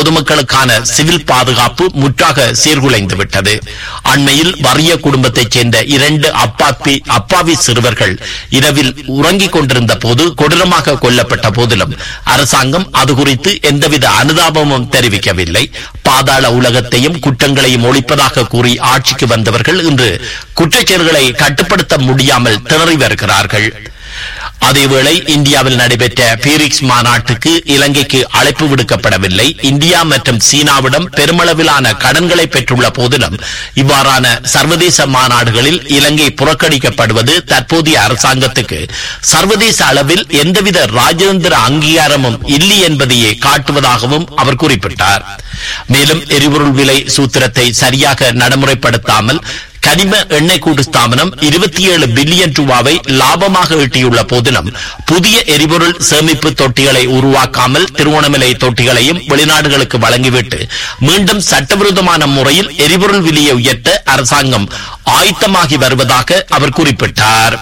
பொதுமக்களுக்கான civil பாதுகாப்பு முற்றாக சீர்குலைந்து விட்டது அண்மையில் வறிய குடும்பத்தைச் சேர்ந்த இரண்டு அப்பாப்பி அப்பாவி சிறுவர்கள் இரவில் உறங்கிக் கொண்டிருந்த போது கொடூரமாக கொல்லப்பட்ட போதிலும் அரசாங்கம் அது குறித்து எந்தவித அனுதாபமும் தெரிவிக்கவில்லை பாதாள உலகத்தையும் குற்றங்களையும் ஒழிப்பதாக கூறி ஆட்சிக்கு வந்தவர்கள் இன்று குற்றச்செயல்களை கட்டுப்படுத்த முடியாமல் திணறி வருகிறார்கள் அதேவேளை இந்தியாவில் நடைபெற்ற பீரிக்ஸ் மாநாட்டுக்கு இலங்கைக்கு அழைப்பு விடுக்கப்படவில்லை இந்தியா மற்றும் சீனாவிடம் பெருமளவிலான கடன்களை பெற்றுள்ள போதிலும் இவ்வாறான சர்வதேச மாநாடுகளில் இலங்கை புறக்கணிக்கப்படுவது தற்போதைய அரசாங்கத்துக்கு சர்வதேச அளவில் எந்தவித ராஜதந்திர அங்கீகாரமும் இல்லை என்பதையே காட்டுவதாகவும் அவர் குறிப்பிட்டார் மேலும் எரிபொருள் விலை சூத்திரத்தை சரியாக நடைமுறைப்படுத்தாமல் கனிம எண்ணெய் கூட்டு ஸ்தாபனம் இருபத்தி ஏழு பில்லியன் ரூபாவை லாபமாக ஈட்டியுள்ள போதிலும் புதிய எரிபொருள் சேமிப்பு தொட்டிகளை உருவாக்காமல் திருவோணமலை தொட்டிகளையும் வெளிநாடுகளுக்கு வழங்கிவிட்டு மீண்டும் சட்டவிரோதமான முறையில் எரிபொருள் விலையை உயர்த்த அரசாங்கம் ஆயத்தமாகி வருவதாக அவர் குறிப்பிட்டார்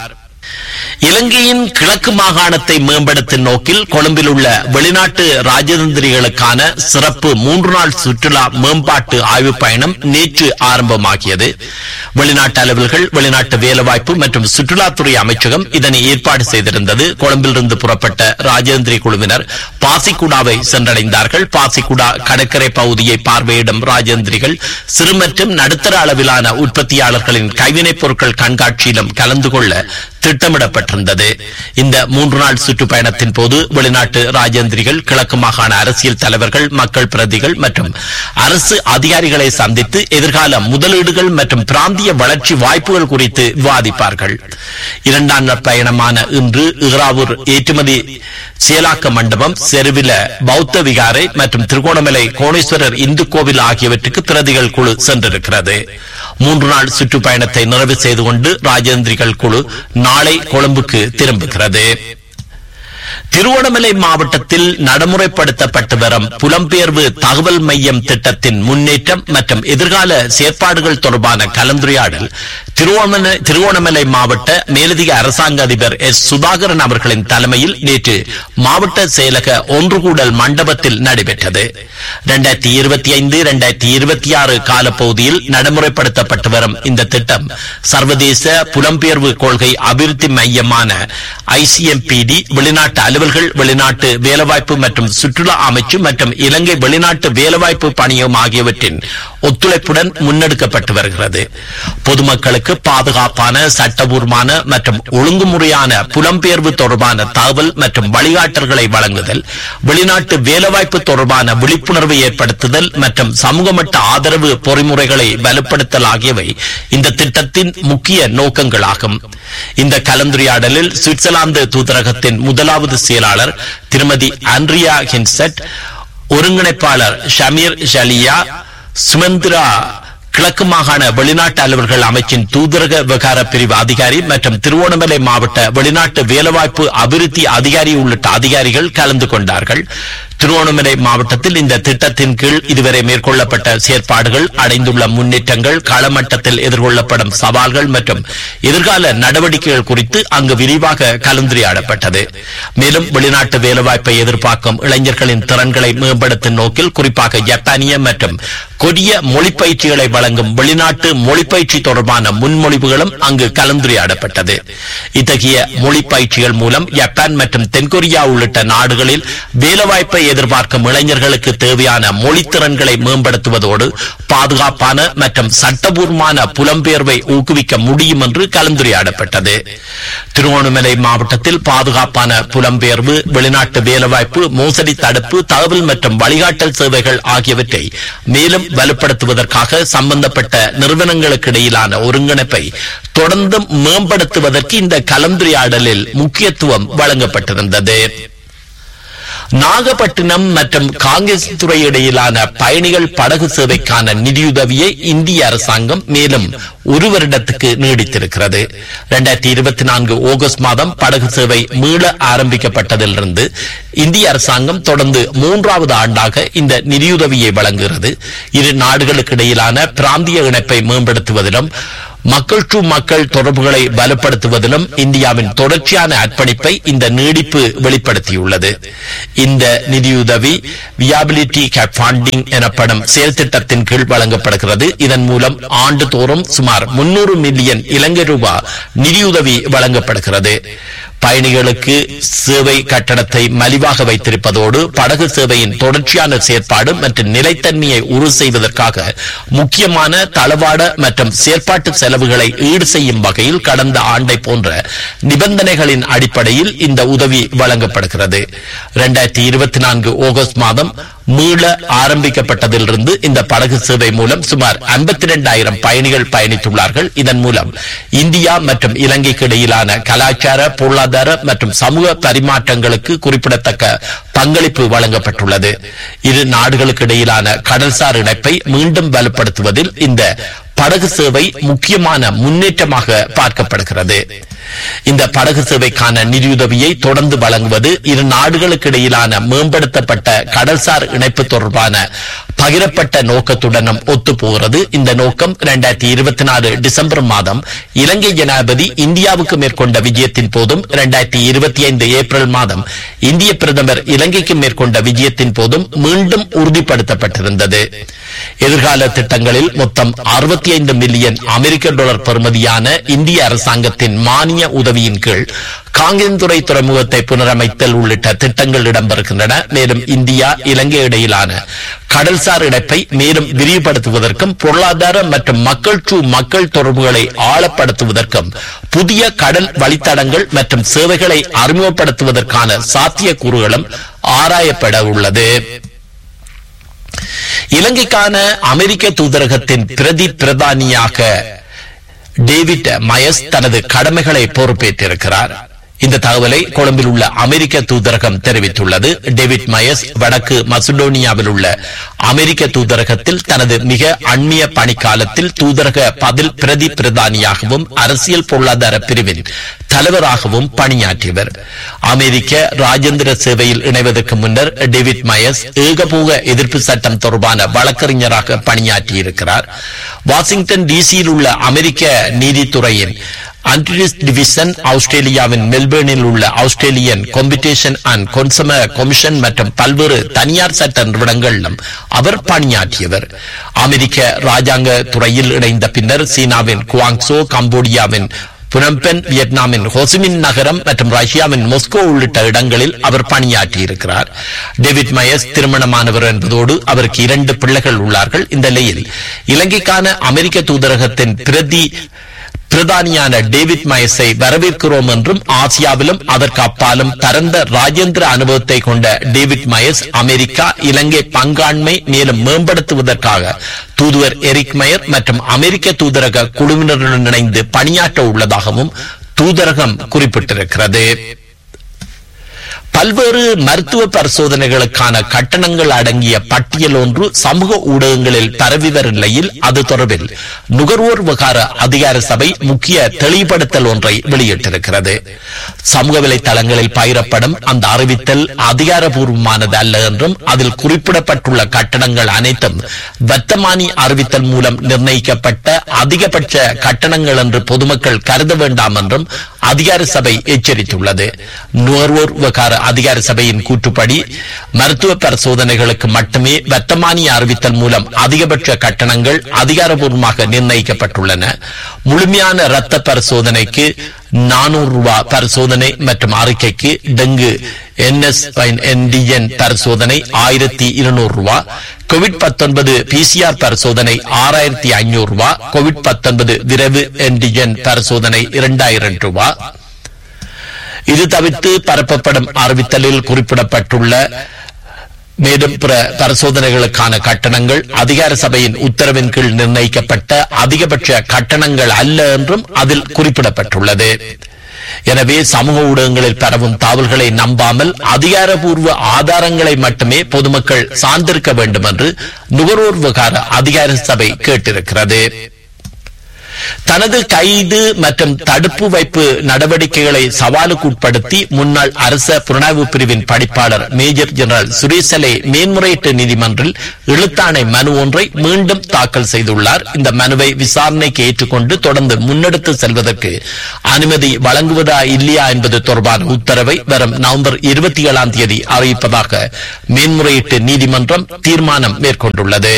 இலங்கையின் கிழக்கு மாகாணத்தை மேம்படுத்தும் நோக்கில் கொழும்பில் உள்ள வெளிநாட்டு ராஜதந்திரிகளுக்கான சிறப்பு மூன்று நாள் சுற்றுலா மேம்பாட்டு ஆய்வுப் பயணம் நேற்று ஆரம்பமாகியது வெளிநாட்டு அலுவல்கள் வெளிநாட்டு வேலைவாய்ப்பு மற்றும் சுற்றுலாத்துறை அமைச்சகம் இதனை ஏற்பாடு செய்திருந்தது கொழும்பிலிருந்து புறப்பட்ட ராஜேந்திரி குழுவினர் பாசிக்குடாவை சென்றடைந்தார்கள் பாசிக்குடா கடற்கரை பகுதியை பார்வையிடும் ராஜேந்திரிகள் சிறு மற்றும் நடுத்தர அளவிலான உற்பத்தியாளர்களின் கைவினைப் பொருட்கள் கண்காட்சியிலும் கலந்து கொள்ள திட்டமிடப்பட்டிருந்தது இந்த மூன்று நாள் சுற்றுப்பயணத்தின் போது வெளிநாட்டு ராஜேந்திரிகள் கிழக்கு மாகாண அரசியல் தலைவர்கள் மக்கள் பிரதிகள் மற்றும் அரசு அதிகாரிகளை சந்தித்து எதிர்கால முதலீடுகள் மற்றும் பிராந்திய வளர்ச்சி வாய்ப்புகள் குறித்து விவாதிப்பார்கள் இரண்டாம் நாள் பயணமான இன்று இகராவூர் ஏற்றுமதி செயலாக்க மண்டபம் செருவில பௌத்த விகாரை மற்றும் திருகோணமலை கோணேஸ்வரர் இந்து கோவில் ஆகியவற்றுக்கு பிரதிகள் குழு சென்றிருக்கிறது மூன்று நாள் சுற்றுப்பயணத்தை நிறைவு செய்து கொண்டு ராஜேந்திரிகள் குழு நாளை கொழும்புக்கு திரும்புகிறது திருவண்ணாமலை மாவட்டத்தில் நடைமுறைப்படுத்தப்பட்டு வரும் புலம்பெயர்வு தகவல் மையம் திட்டத்தின் முன்னேற்றம் மற்றும் எதிர்கால செயற்பாடுகள் தொடர்பான கலந்துரையாடல் திருவோணமலை திருவோணமலை மாவட்ட மேலதிக அரசாங்க அதிபர் எஸ் சுதாகரன் அவர்களின் தலைமையில் நேற்று மாவட்ட செயலக ஒன்று கூடல் மண்டபத்தில் நடைபெற்றது இரண்டாயிரத்தி இருபத்தி ஐந்து இரண்டாயிரத்தி இருபத்தி ஆறு காலப்பகுதியில் நடைமுறைப்படுத்தப்பட்டு வரும் இந்த திட்டம் சர்வதேச புலம்பெயர்வு கொள்கை அபிவிருத்தி மையமான ஐசிஎம்பிடி வெளிநாட்டு அலுவல்கள் வெளிநாட்டு வேலைவாய்ப்பு மற்றும் சுற்றுலா அமைச்சு மற்றும் இலங்கை வெளிநாட்டு வேலைவாய்ப்பு பணியம் ஆகியவற்றின் ஒத்துழைப்புடன் முன்னெடுக்கப்பட்டு வருகிறது பொதுமக்களுக்கு பாதுகாப்பான சட்டபூர்வமான மற்றும் ஒழுங்குமுறையான புலம்பெயர்வு தொடர்பான தகவல் மற்றும் வழிகாட்டல்களை வழங்குதல் வெளிநாட்டு வேலைவாய்ப்பு தொடர்பான விழிப்புணர்வை ஏற்படுத்துதல் மற்றும் சமூக மட்ட ஆதரவு பொறிமுறைகளை வலுப்படுத்தல் ஆகியவை இந்த திட்டத்தின் முக்கிய நோக்கங்களாகும் இந்த கலந்துரையாடலில் சுவிட்சர்லாந்து தூதரகத்தின் முதலாவது செயலாளர் திருமதி ஆண்ட்ரியா ஹின்செட் ஒருங்கிணைப்பாளர் ஷமீர் ஷலியா சுமந்திரா கிழக்கு மாகாண வெளிநாட்டு அலுவல்கள் அமைச்சின் தூதரக விவகார பிரிவு அதிகாரி மற்றும் திருவோணமலை மாவட்ட வெளிநாட்டு வேலைவாய்ப்பு அபிவிருத்தி அதிகாரி உள்ளிட்ட அதிகாரிகள் கலந்து கொண்டார்கள் திருவோணமலை மாவட்டத்தில் இந்த திட்டத்தின் கீழ் இதுவரை மேற்கொள்ளப்பட்ட செயற்பாடுகள் அடைந்துள்ள முன்னேற்றங்கள் களமட்டத்தில் எதிர்கொள்ளப்படும் சவால்கள் மற்றும் எதிர்கால நடவடிக்கைகள் குறித்து அங்கு விரிவாக கலந்துரையாடப்பட்டது மேலும் வெளிநாட்டு வேலைவாய்ப்பை எதிர்பார்க்கும் இளைஞர்களின் திறன்களை மேம்படுத்தும் நோக்கில் குறிப்பாக ஜப்பானிய மற்றும் கொரிய மொழிப்பயிற்சிகளை வழங்கும் வெளிநாட்டு மொழிப்பயிற்சி தொடர்பான முன்மொழிவுகளும் அங்கு கலந்துரையாடப்பட்டது இத்தகைய மொழிப்பயிற்சிகள் மூலம் ஜப்பான் மற்றும் தென்கொரியா உள்ளிட்ட நாடுகளில் வேலைவாய்ப்பை எதிர்பார்க்கும் இளைஞர்களுக்கு தேவையான மொழித்திறன்களை மேம்படுத்துவதோடு பாதுகாப்பான மற்றும் சட்டபூர்வமான புலம்பெயர்வை ஊக்குவிக்க முடியும் என்று கலந்துரையாடப்பட்டது திருவோணமலை மாவட்டத்தில் பாதுகாப்பான புலம்பெயர்வு வெளிநாட்டு வேலைவாய்ப்பு மோசடி தடுப்பு தகவல் மற்றும் வழிகாட்டல் சேவைகள் ஆகியவற்றை மேலும் வலுப்படுத்துவதற்காக சம்பந்தப்பட்ட நிறுவனங்களுக்கு இடையிலான ஒருங்கிணைப்பை தொடர்ந்து மேம்படுத்துவதற்கு இந்த கலந்துரையாடலில் முக்கியத்துவம் வழங்கப்பட்டிருந்தது நாகப்பட்டினம் மற்றும் காங்கிரஸ் துறை இடையிலான பயணிகள் படகு சேவைக்கான நிதியுதவியை இந்திய அரசாங்கம் மேலும் ஒரு வருடத்துக்கு நீடித்திருக்கிறது இரண்டாயிரத்தி இருபத்தி நான்கு ஆகஸ்ட் மாதம் படகு சேவை மீள ஆரம்பிக்கப்பட்டதிலிருந்து இந்திய அரசாங்கம் தொடர்ந்து மூன்றாவது ஆண்டாக இந்த நிதியுதவியை வழங்குகிறது இரு நாடுகளுக்கு இடையிலான பிராந்திய இணைப்பை மேம்படுத்துவதிலும் மக்கள் டு மக்கள் தொடர்புகளை பலப்படுத்துவதிலும் இந்தியாவின் தொடர்ச்சியான அர்ப்பணிப்பை இந்த நீடிப்பு வெளிப்படுத்தியுள்ளது இந்த நிதியுதவி வியாபிலிட்டி கேப் ஃபண்டிங் எனப்படும் செயல் திட்டத்தின் கீழ் வழங்கப்படுகிறது இதன் மூலம் ஆண்டுதோறும் சுமார் முன்னூறு மில்லியன் இலங்கை ரூபாய் நிதியுதவி வழங்கப்படுகிறது பயணிகளுக்கு சேவை கட்டணத்தை மலிவாக வைத்திருப்பதோடு படகு சேவையின் தொடர்ச்சியான செயற்பாடு மற்றும் நிலைத்தன்மையை உறுதி செய்வதற்காக முக்கியமான தளவாட மற்றும் செயற்பாட்டு செலவுகளை ஈடு செய்யும் வகையில் கடந்த ஆண்டை போன்ற நிபந்தனைகளின் அடிப்படையில் இந்த உதவி வழங்கப்படுகிறது இரண்டாயிரத்தி இருபத்தி நான்கு ஆகஸ்ட் மாதம் மீள ஆரம்பிக்கப்பட்டதிலிருந்து இந்த படகு சேவை மூலம் சுமார் ஐம்பத்தி இரண்டாயிரம் பயணிகள் பயணித்துள்ளார்கள் இதன் மூலம் இந்தியா மற்றும் இலங்கைக்கு இடையிலான கலாச்சார பொருளாதார மற்றும் சமூக பரிமாற்றங்களுக்கு குறிப்பிடத்தக்க பங்களிப்பு வழங்கப்பட்டுள்ளது இரு நாடுகளுக்கு இடையிலான கடல்சார் இணைப்பை மீண்டும் வலுப்படுத்துவதில் இந்த படகு சேவை முக்கியமான முன்னேற்றமாக பார்க்கப்படுகிறது இந்த படகு சேவைக்கான நிதியுதவியை தொடர்ந்து வழங்குவது இரு நாடுகளுக்கு இடையிலான மேம்படுத்தப்பட்ட கடல்சார் இணைப்பு தொடர்பான பகிரப்பட்ட நோக்கத்துடனும் ஒத்துப்போகிறது இந்த நோக்கம் இரண்டாயிரத்தி இருபத்தி நாலு டிசம்பர் மாதம் இலங்கை ஜனாதிபதி இந்தியாவுக்கு மேற்கொண்ட விஜயத்தின் போதும் இரண்டாயிரத்தி இருபத்தி ஐந்து ஏப்ரல் மாதம் இந்திய பிரதமர் இலங்கைக்கு மேற்கொண்ட விஜயத்தின் போதும் மீண்டும் உறுதிப்படுத்தப்பட்டிருந்தது எதிர்கால திட்டங்களில் மொத்தம் அறுபத்தி ஐந்து மில்லியன் அமெரிக்க டாலர் பெறுமதியான இந்திய அரசாங்கத்தின் மானிய உதவியின் கீழ் காங்கேந்துறை துறைமுகத்தை புனரமைத்தல் உள்ளிட்ட திட்டங்கள் இடம்பெறுகின்றன மேலும் இந்தியா இலங்கை இடையிலான கடல்சார் இணைப்பை மேலும் விரிவுபடுத்துவதற்கும் பொருளாதார மற்றும் மக்கள் டு மக்கள் தொடர்புகளை ஆழப்படுத்துவதற்கும் புதிய கடல் வழித்தடங்கள் மற்றும் சேவைகளை அறிமுகப்படுத்துவதற்கான சாத்தியக்கூறுகளும் ஆராயப்பட உள்ளது இலங்கைக்கான அமெரிக்க தூதரகத்தின் பிரதி பிரதானியாக டேவிட் மயஸ் தனது கடமைகளை பொறுப்பேற்றிருக்கிறார் இந்த தகவலை கொழும்பில் உள்ள அமெரிக்க தூதரகம் தெரிவித்துள்ளது டேவிட் மயஸ் வடக்கு மசுடோனியாவில் உள்ள அமெரிக்க தூதரகத்தில் தனது மிக அண்மிய பணிக்காலத்தில் தூதரக பதில் பிரதி பிரதானியாகவும் அரசியல் பொருளாதார பிரிவின் தலைவராகவும் பணியாற்றியவர் அமெரிக்க ராஜேந்திர சேவையில் இணைவதற்கு முன்னர் டேவிட் மயஸ் ஏகபோக எதிர்ப்பு சட்டம் தொடர்பான வழக்கறிஞராக பணியாற்றியிருக்கிறார் வாஷிங்டன் டிசியில் உள்ள அமெரிக்க நீதித்துறையின் அன்டிரிஸ் டிவிஷன் ஆஸ்திரேலியாவின் மெல்பேர்னில் உள்ள Australian competition and consumer commission மற்றும் பல்வேறு தனியார் சட்ட நிறுவனங்களிலும் அவர் பணியாற்றியவர் அமெரிக்க ராஜாங்க துறையில் இணைந்த பின்னர் சீனாவின் குவாங்சோ கம்போடியாவின் புனம்பென் வியட்நாமின் ஹொசிமின் நகரம் மற்றும் ரஷ்யாவின் மொஸ்கோ உள்ளிட்ட இடங்களில் அவர் பணியாற்றியிருக்கிறார் டேவிட் மயஸ் திருமணமானவர் என்பதோடு அவருக்கு இரண்டு பிள்ளைகள் உள்ளார்கள் இந்த நிலையில் இலங்கைக்கான அமெரிக்க தூதரகத்தின் பிரதி பிரதானியான டேவிட் மயஸை வரவேற்கிறோம் என்றும் ஆசியாவிலும் அதற்கு அப்பாலும் பரந்த ராஜேந்திர அனுபவத்தை கொண்ட டேவிட் மயஸ் அமெரிக்கா இலங்கை பங்காண்மை மேலும் மேம்படுத்துவதற்காக தூதுவர் எரிக் மயர் மற்றும் அமெரிக்க தூதரக குழுவினருடன் இணைந்து பணியாற்ற உள்ளதாகவும் தூதரகம் குறிப்பிட்டிருக்கிறது பல்வேறு மருத்துவ பரிசோதனைகளுக்கான கட்டணங்கள் அடங்கிய பட்டியல் ஒன்று சமூக ஊடகங்களில் பரவி வரும் நிலையில் அது தொடர்பில் நுகர்வோர் விவகார அதிகார சபை முக்கிய தெளிவுபடுத்தல் ஒன்றை வெளியிட்டிருக்கிறது சமூக வலைதளங்களில் பகிரப்படும் அந்த அறிவித்தல் அதிகாரபூர்வமானது அல்ல என்றும் அதில் குறிப்பிடப்பட்டுள்ள கட்டணங்கள் அனைத்தும் வர்த்தமானி அறிவித்தல் மூலம் நிர்ணயிக்கப்பட்ட அதிகபட்ச கட்டணங்கள் என்று பொதுமக்கள் கருத வேண்டாம் என்றும் அதிகார சபை எச்சரித்துள்ளது நுகர்வோர் விவகார அதிகார சபையின் கூற்றுப்படி மருத்துவ பரிசோதனைகளுக்கு மட்டுமே வர்த்தமானி அறிவித்தல் மூலம் அதிகபட்ச கட்டணங்கள் அதிகாரபூர்வமாக நிர்ணயிக்கப்பட்டுள்ளன முழுமையான இரத்த பரிசோதனைக்கு நானூறு ரூபாய் பரிசோதனை மற்றும் அறிக்கைக்கு டெங்கு என்எஸ் என்டிஎன் பரிசோதனை ஆயிரத்தி இருநூறு ரூபாய் கோவிட் பத்தொன்பது பிசிஆர் பரிசோதனை ஆறாயிரத்தி ஐநூறு ரூபாய் கோவிட் பத்தொன்பது விரைவு என்டிஜன் பரிசோதனை இரண்டாயிரம் ரூபாய் இது தவிர்த்து பரப்பப்படும் அறிவித்தலில் குறிப்பிடப்பட்டுள்ள மேலும் பிற பரிசோதனைகளுக்கான கட்டணங்கள் அதிகார சபையின் உத்தரவின் கீழ் நிர்ணயிக்கப்பட்ட அதிகபட்ச கட்டணங்கள் அல்ல என்றும் அதில் குறிப்பிடப்பட்டுள்ளது எனவே சமூக ஊடகங்களில் பரவும் தாவல்களை நம்பாமல் அதிகாரபூர்வ ஆதாரங்களை மட்டுமே பொதுமக்கள் சார்ந்திருக்க வேண்டும் என்று நுகர்வோர் விவகார அதிகார சபை கேட்டிருக்கிறது தனது கைது மற்றும் தடுப்பு வைப்பு நடவடிக்கைகளை சவாலுக்கு உட்படுத்தி முன்னாள் அரச புலனாய்வு பிரிவின் படிப்பாளர் மேஜர் ஜெனரல் சுரேசலை மேன்முறையீட்டு நீதிமன்றில் எழுத்தாணை மனு ஒன்றை மீண்டும் தாக்கல் செய்துள்ளார் இந்த மனுவை விசாரணைக்கு ஏற்றுக்கொண்டு தொடர்ந்து முன்னெடுத்து செல்வதற்கு அனுமதி வழங்குவதா இல்லையா என்பது தொடர்பான உத்தரவை வரும் நவம்பர் இருபத்தி ஏழாம் தேதி அறிவிப்பதாக மேன்முறையீட்டு நீதிமன்றம் தீர்மானம் மேற்கொண்டுள்ளது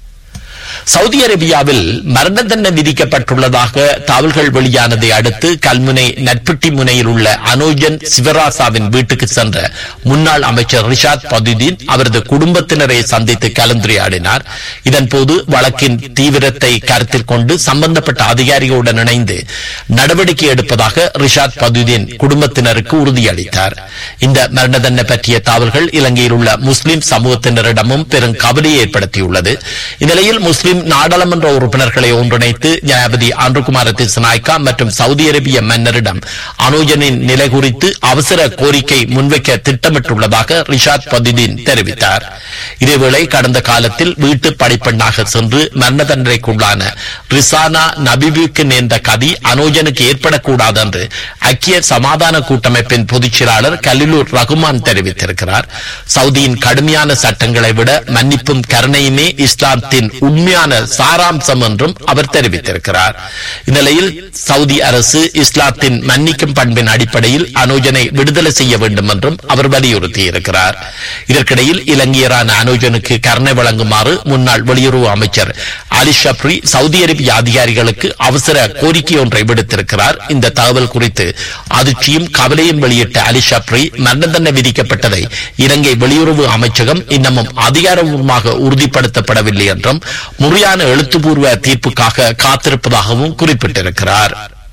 சவுதி அரேபியாவில் மரண தண்டனை விதிக்கப்பட்டுள்ளதாக தகவல்கள் வெளியானதை அடுத்து கல்முனை நட்பட்டி முனையில் உள்ள அனோஜன் சிவராசாவின் வீட்டுக்கு சென்ற முன்னாள் அமைச்சர் ரிஷாத் பதுதீன் அவரது குடும்பத்தினரை சந்தித்து கலந்துரையாடினார் இதன்போது வழக்கின் தீவிரத்தை கருத்தில் கொண்டு சம்பந்தப்பட்ட அதிகாரிகளுடன் இணைந்து நடவடிக்கை எடுப்பதாக ரிஷாத் பதுதீன் குடும்பத்தினருக்கு உறுதியளித்தார் இந்த மரண தண்டனை பற்றிய தகவல்கள் இலங்கையில் உள்ள முஸ்லிம் சமூகத்தினரிடமும் பெரும் கவலையை ஏற்படுத்தியுள்ளது இந்நிலையில் முஸ்லிம் நாடாளுமன்ற உறுப்பினர்களை ஒன்றிணைத்து ஜனாபதி அன்ருகுமார திசநாய்க்கா மற்றும் சவுதி அரேபிய மன்னரிடம் அனோஜனின் நிலை குறித்து அவசர கோரிக்கை முன்வைக்க திட்டமிட்டுள்ளதாக ரிஷாத் பதுதீன் தெரிவித்தார் இதேவேளை கடந்த காலத்தில் வீட்டு படிப்பெண்ணாக சென்று மரண தண்டனைக்குள்ளான ரிசானா நபிபுக்கு நேர்ந்த கதி அனோஜனுக்கு ஏற்படக்கூடாது என்று ஐக்கிய சமாதான கூட்டமைப்பின் பொதுச் செயலாளர் கலிலூர் ரகுமான் தெரிவித்திருக்கிறார் சவுதியின் கடுமையான சட்டங்களை விட மன்னிப்பும் கருணையுமே இஸ்லாத்தின் உண்மையான சாராம்சம் என்றும் அவர் தெரிவித்திருக்கிறார் இந்நிலையில் சவுதி அரசு இஸ்லாத்தின் மன்னிக்கும் பண்பின் அடிப்படையில் அனோஜனை விடுதலை செய்ய வேண்டும் என்றும் அவர் வலியுறுத்தியிருக்கிறார் இதற்கிடையில் இலங்கையரான அனோஜனுக்கு கருணை வழங்குமாறு முன்னாள் வெளியுறவு அமைச்சர் அலி ஷப்ரி சவுதி அரேபிய அதிகாரிகளுக்கு அவசர கோரிக்கை ஒன்றை விடுத்திருக்கிறார் இந்த தகவல் குறித்து அதிர்ச்சியும் கவலையும் வெளியிட்ட அலி ஷப்ரி மரண தண்டனை விதிக்கப்பட்டதை இலங்கை வெளியுறவு அமைச்சகம் இன்னமும் அதிகாரபூர்வமாக உறுதிப்படுத்தப்படவில்லை என்றும் முறையான எழுத்துப்பூர்வ தீர்ப்புக்காக காத்திருப்பதாகவும் குறிப்பிட்டிருக்கிறார்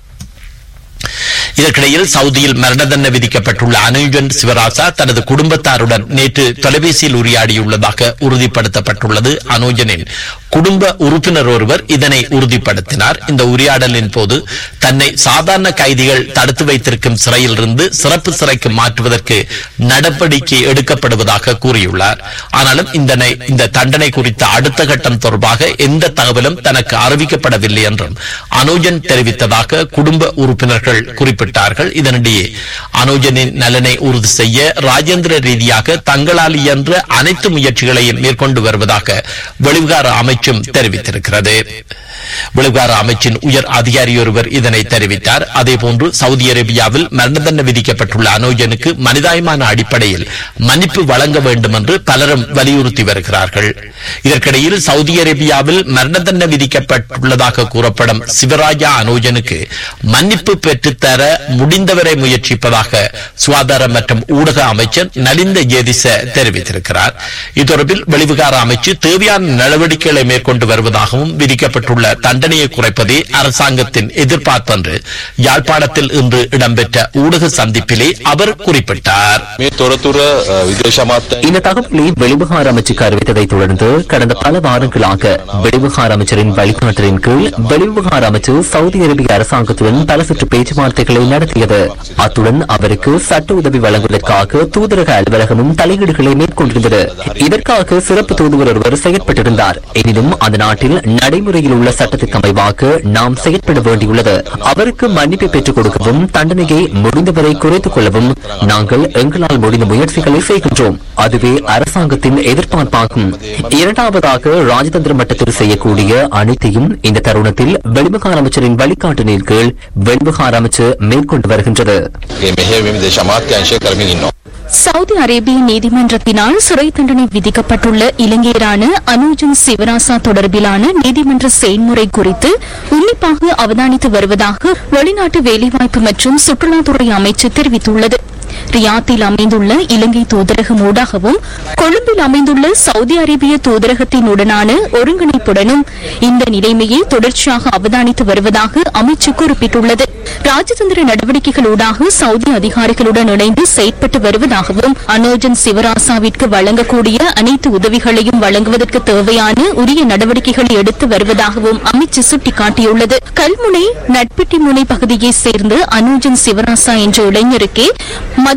இதற்கிடையில் சவுதியில் மரண தண்டனை விதிக்கப்பட்டுள்ள அனுஜன் சிவராசா தனது குடும்பத்தாருடன் நேற்று தொலைபேசியில் உரையாடியுள்ளதாக உறுதிப்படுத்தப்பட்டுள்ளது அனுஜனின் குடும்ப உறுப்பினர் ஒருவர் இதனை உறுதிப்படுத்தினார் இந்த உரையாடலின் போது தன்னை சாதாரண கைதிகள் தடுத்து வைத்திருக்கும் சிறையிலிருந்து சிறப்பு சிறைக்கு மாற்றுவதற்கு நடவடிக்கை எடுக்கப்படுவதாக கூறியுள்ளார் ஆனாலும் இந்த இந்த தண்டனை குறித்த அடுத்த கட்டம் தொடர்பாக எந்த தகவலும் தனக்கு அறிவிக்கப்படவில்லை என்றும் அனுஜன் தெரிவித்ததாக குடும்ப உறுப்பினர்கள் குறிப்பிட்டார்கள் இதனிடையே அனுஜனின் நலனை உறுதி செய்ய ராஜேந்திர ரீதியாக தங்களால் இயன்ற அனைத்து முயற்சிகளையும் மேற்கொண்டு வருவதாக வெளிவிகார அமைச்சும் தெரிவித்திருக்கிறது வெளிவிகார அமைச்சின் உயர் அதிகாரியொருவர் இதனை தெரிவித்தார் அதேபோன்று சவுதி அரேபியாவில் மரண தண்டனை விதிக்கப்பட்டுள்ள அனோஜனுக்கு மனிதாயமான அடிப்படையில் மன்னிப்பு வழங்க வேண்டும் என்று பலரும் வலியுறுத்தி வருகிறார்கள் இதற்கிடையில் சவுதி அரேபியாவில் மரண தண்டனை விதிக்கப்பட்டுள்ளதாக கூறப்படும் சிவராஜா அனோஜனுக்கு மன்னிப்பு பெற்றுத்தர முடிந்தவரை முயற்சிப்பதாக சுகாதார மற்றும் ஊடக அமைச்சர் நலிந்த ஜேதிச தெரிவித்திருக்கிறார் இத்தொடர்பில் வெளிவிகார அமைச்சு தேவையான நடவடிக்கைகளை மேற்கொண்டு வருவதாகவும் விதிக்கப்பட்டுள்ள தண்டனையை குறைப்பதே அரசாங்கத்தின் எதிர்பார்ப்பு என்று யாழ்ப்பாணத்தில் இன்று இடம்பெற்ற ஊடக சந்திப்பிலே அவர் குறிப்பிட்டார் මේ තොරතුර අ, විදේශ අමාත්‍ය இந்த தகவலை வெளிவிகார அமைச்சுக்கு அறிவித்ததைத் தொடர்ந்து கடந்த பல வாரங்களாக வெளிவிகார அமைச்சரின் வழிகாட்டலின் கீழ் வெளிவிகார அமைச்சு சவுதி அரேபிய அரசாங்கத்துடன் பல சுற்று பேச்சுவார்த்தைகளை நடத்தியது அத்துடன் அவருக்கு சட்ட உதவி வழங்குவதற்காக தூதரக அலுவலகமும் தலையீடுகளை மேற்கொண்டிருந்தது இதற்காக சிறப்பு தூதுவர் ஒருவர் செயற்பட்டிருந்தார் எனினும் அந்த நாட்டில் நடைமுறையில் உள்ள சட்டத்திற்கு அமைவாக நாம் செயற்பட வேண்டியுள்ளது அவருக்கு மன்னிப்பை பெற்றுக் கொடுக்கவும் தண்டனையை முடிந்தவரை குறைத்துக் கொள்ளவும் நாங்கள் எங்களால் முடிந்த முயற்சிகளை செய்கின்றோம் அதுவே அரசாங்கத்தின் எதிர்பார்ப்பாகும் இரண்டாவதாக ராஜதந்திர மட்டத்தில் செய்யக்கூடிய அனைத்தையும் இந்த தருணத்தில் வெளிவிகார அமைச்சரின் வழிகாட்டுதலின் கீழ் வெளிவிகார அமைச்சு மேற்கொண்டு வருகின்றது ගේ මෙහෙයවීම දේශ අමාත්‍යංශය කරමින් ඉන්නවා. சவுதி அரேபிய நீதிமன்றத்தினால் சிறை தண்டனை விதிக்கப்பட்டுள்ள இலங்கையரான அனுஜன் சிவராசா தொடர்பிலான நீதிமன்ற செயல்முறை குறித்து உன்னிப்பாக அவதானித்து வருவதாக வெளிநாட்டு வேலைவாய்ப்பு மற்றும் சுற்றுலாத்துறை அமைச்சு தெரிவித்துள்ளது ரியாத்தில் அமைந்துள்ள இலங்கை தூதரகம் ஊடாகவும் கொழும்பில் அமைந்துள்ள சவுதி அரேபிய தூதரகத்தினுடனான ஒருங்கிணைப்புடனும் இந்த நிலைமையை தொடர்ச்சியாக அவதானித்து வருவதாக அமைச்சு குறிப்பிட்டுள்ளது ராஜதந்திர நடவடிக்கைகளூடாக சவுதி அதிகாரிகளுடன் இணைந்து செயற்பட்டு வருவதாகவும் அனோஜன் சிவராசாவிற்கு வழங்கக்கூடிய அனைத்து உதவிகளையும் வழங்குவதற்கு தேவையான உரிய நடவடிக்கைகளை எடுத்து வருவதாகவும் அமைச்சு சுட்டிக்காட்டியுள்ளது கல்முனை நட்பெட்டி முனை பகுதியைச் சேர்ந்த அனோஜன் சிவராசா என்ற இளைஞருக்கே மது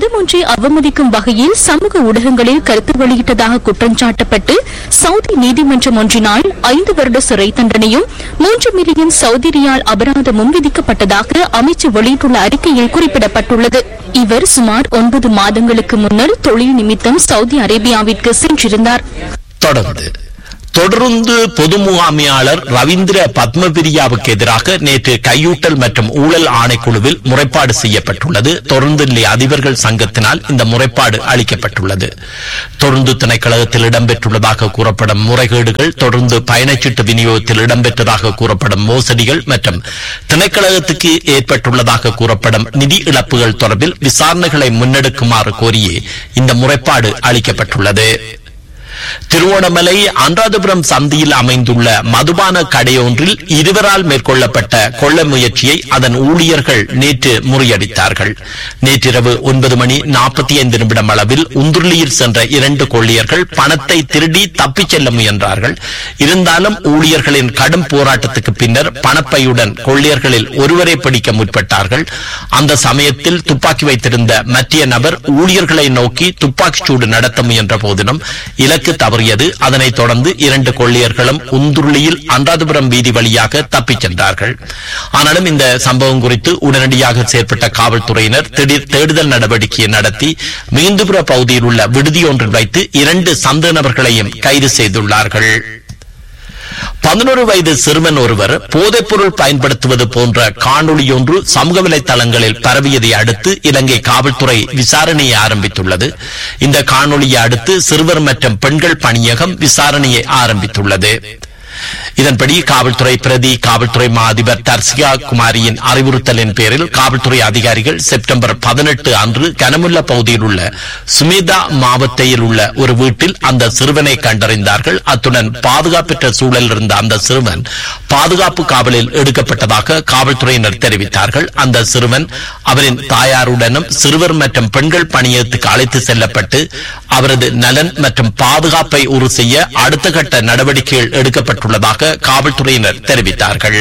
மதம் ஒன்றை அவமதிக்கும் வகையில் சமூக ஊடகங்களில் கருத்து வெளியிட்டதாக குற்றம் சாட்டப்பட்டு சவுதி நீதிமன்றம் ஒன்றினால் ஐந்து வருட சிறை தண்டனையும் மூன்று மில்லியன் சவுதி ரியால் அபராதமும் விதிக்கப்பட்டதாக அமைச்சர் வெளியிட்டுள்ள அறிக்கையில் குறிப்பிடப்பட்டுள்ளது இவர் சுமார் ஒன்பது மாதங்களுக்கு முன்னர் தொழில் நிமித்தம் சவுதி அரேபியாவிற்கு சென்றிருந்தார் தொடர்ந்து தொடர்ந்து பொது முகாமையாளர் ரவீந்திர பத்மபிரியாவுக்கு எதிராக நேற்று கையூட்டல் மற்றும் ஊழல் ஆணைக்குழுவில் முறைப்பாடு செய்யப்பட்டுள்ளது தொடர்ந்து நிலை அதிபர்கள் சங்கத்தினால் இந்த முறைப்பாடு அளிக்கப்பட்டுள்ளது தொடர்ந்து திணைக்களத்தில் இடம்பெற்றுள்ளதாக கூறப்படும் முறைகேடுகள் தொடர்ந்து பயணச்சீட்டு விநியோகத்தில் இடம்பெற்றதாக கூறப்படும் மோசடிகள் மற்றும் திணைக்களத்துக்கு ஏற்பட்டுள்ளதாக கூறப்படும் நிதி இழப்புகள் தொடர்பில் விசாரணைகளை முன்னெடுக்குமாறு கோரியே இந்த முறைப்பாடு அளிக்கப்பட்டுள்ளது திருவோணமலை அனுராதபுரம் சந்தியில் அமைந்துள்ள மதுபான கடையொன்றில் இருவரால் மேற்கொள்ளப்பட்ட கொள்ள முயற்சியை அதன் ஊழியர்கள் நேற்று முறியடித்தார்கள் நேற்றிரவு ஒன்பது மணி நாற்பத்தி ஐந்து நிமிடம் அளவில் உந்துருளியில் சென்ற இரண்டு கொள்ளியர்கள் பணத்தை திருடி தப்பிச் செல்ல முயன்றார்கள் இருந்தாலும் ஊழியர்களின் கடும் போராட்டத்துக்கு பின்னர் பணப்பையுடன் கொள்ளியர்களில் ஒருவரை பிடிக்க முற்பட்டார்கள் அந்த சமயத்தில் துப்பாக்கி வைத்திருந்த மற்ற நபர் ஊழியர்களை நோக்கி துப்பாக்கிச் சூடு நடத்த முயன்ற போதிலும் இலக்கு தவறியது அதனைத் தொடர்ந்து இரண்டு கொள்ளையர்களும் உந்துருளியில் அன்றாதபுரம் வீதி வழியாக தப்பிச் சென்றார்கள் ஆனாலும் இந்த சம்பவம் குறித்து உடனடியாக செயற்பட்ட காவல்துறையினர் திடீர் தேடுதல் நடவடிக்கையை நடத்தி மீந்துபுர பகுதியில் உள்ள விடுதியொன்றில் வைத்து இரண்டு சந்தேக நபர்களையும் கைது செய்துள்ளார்கள் பதினோரு வயது சிறுவன் ஒருவர் போதைப்பொருள் பயன்படுத்துவது போன்ற காணொளியொன்று சமூக வலைதளங்களில் பரவியதை அடுத்து இலங்கை காவல்துறை விசாரணையை ஆரம்பித்துள்ளது இந்த காணொளியை அடுத்து சிறுவர் மற்றும் பெண்கள் பணியகம் விசாரணையை ஆரம்பித்துள்ளது இதன்படி காவல்துறை பிரதி காவல்துறை மா அதிபர் தர்சிகா குமாரியின் அறிவுறுத்தலின் பேரில் காவல்துறை அதிகாரிகள் செப்டம்பர் பதினெட்டு அன்று கனமுல்ல பகுதியில் உள்ள சுமேதா மாவட்டத்தில் உள்ள ஒரு வீட்டில் அந்த சிறுவனை கண்டறிந்தார்கள் அத்துடன் பாதுகாப்பற்ற சூழலில் இருந்த அந்த சிறுவன் பாதுகாப்பு காவலில் எடுக்கப்பட்டதாக காவல்துறையினர் தெரிவித்தார்கள் அந்த சிறுவன் அவரின் தாயாருடனும் சிறுவர் மற்றும் பெண்கள் பணியகத்துக்கு அழைத்து செல்லப்பட்டு அவரது நலன் மற்றும் பாதுகாப்பை உறுதி செய்ய அடுத்த கட்ட நடவடிக்கைகள் எடுக்கப்பட்டுள்ளதாக காவல்துறையினர் தெரிவித்தார்கள்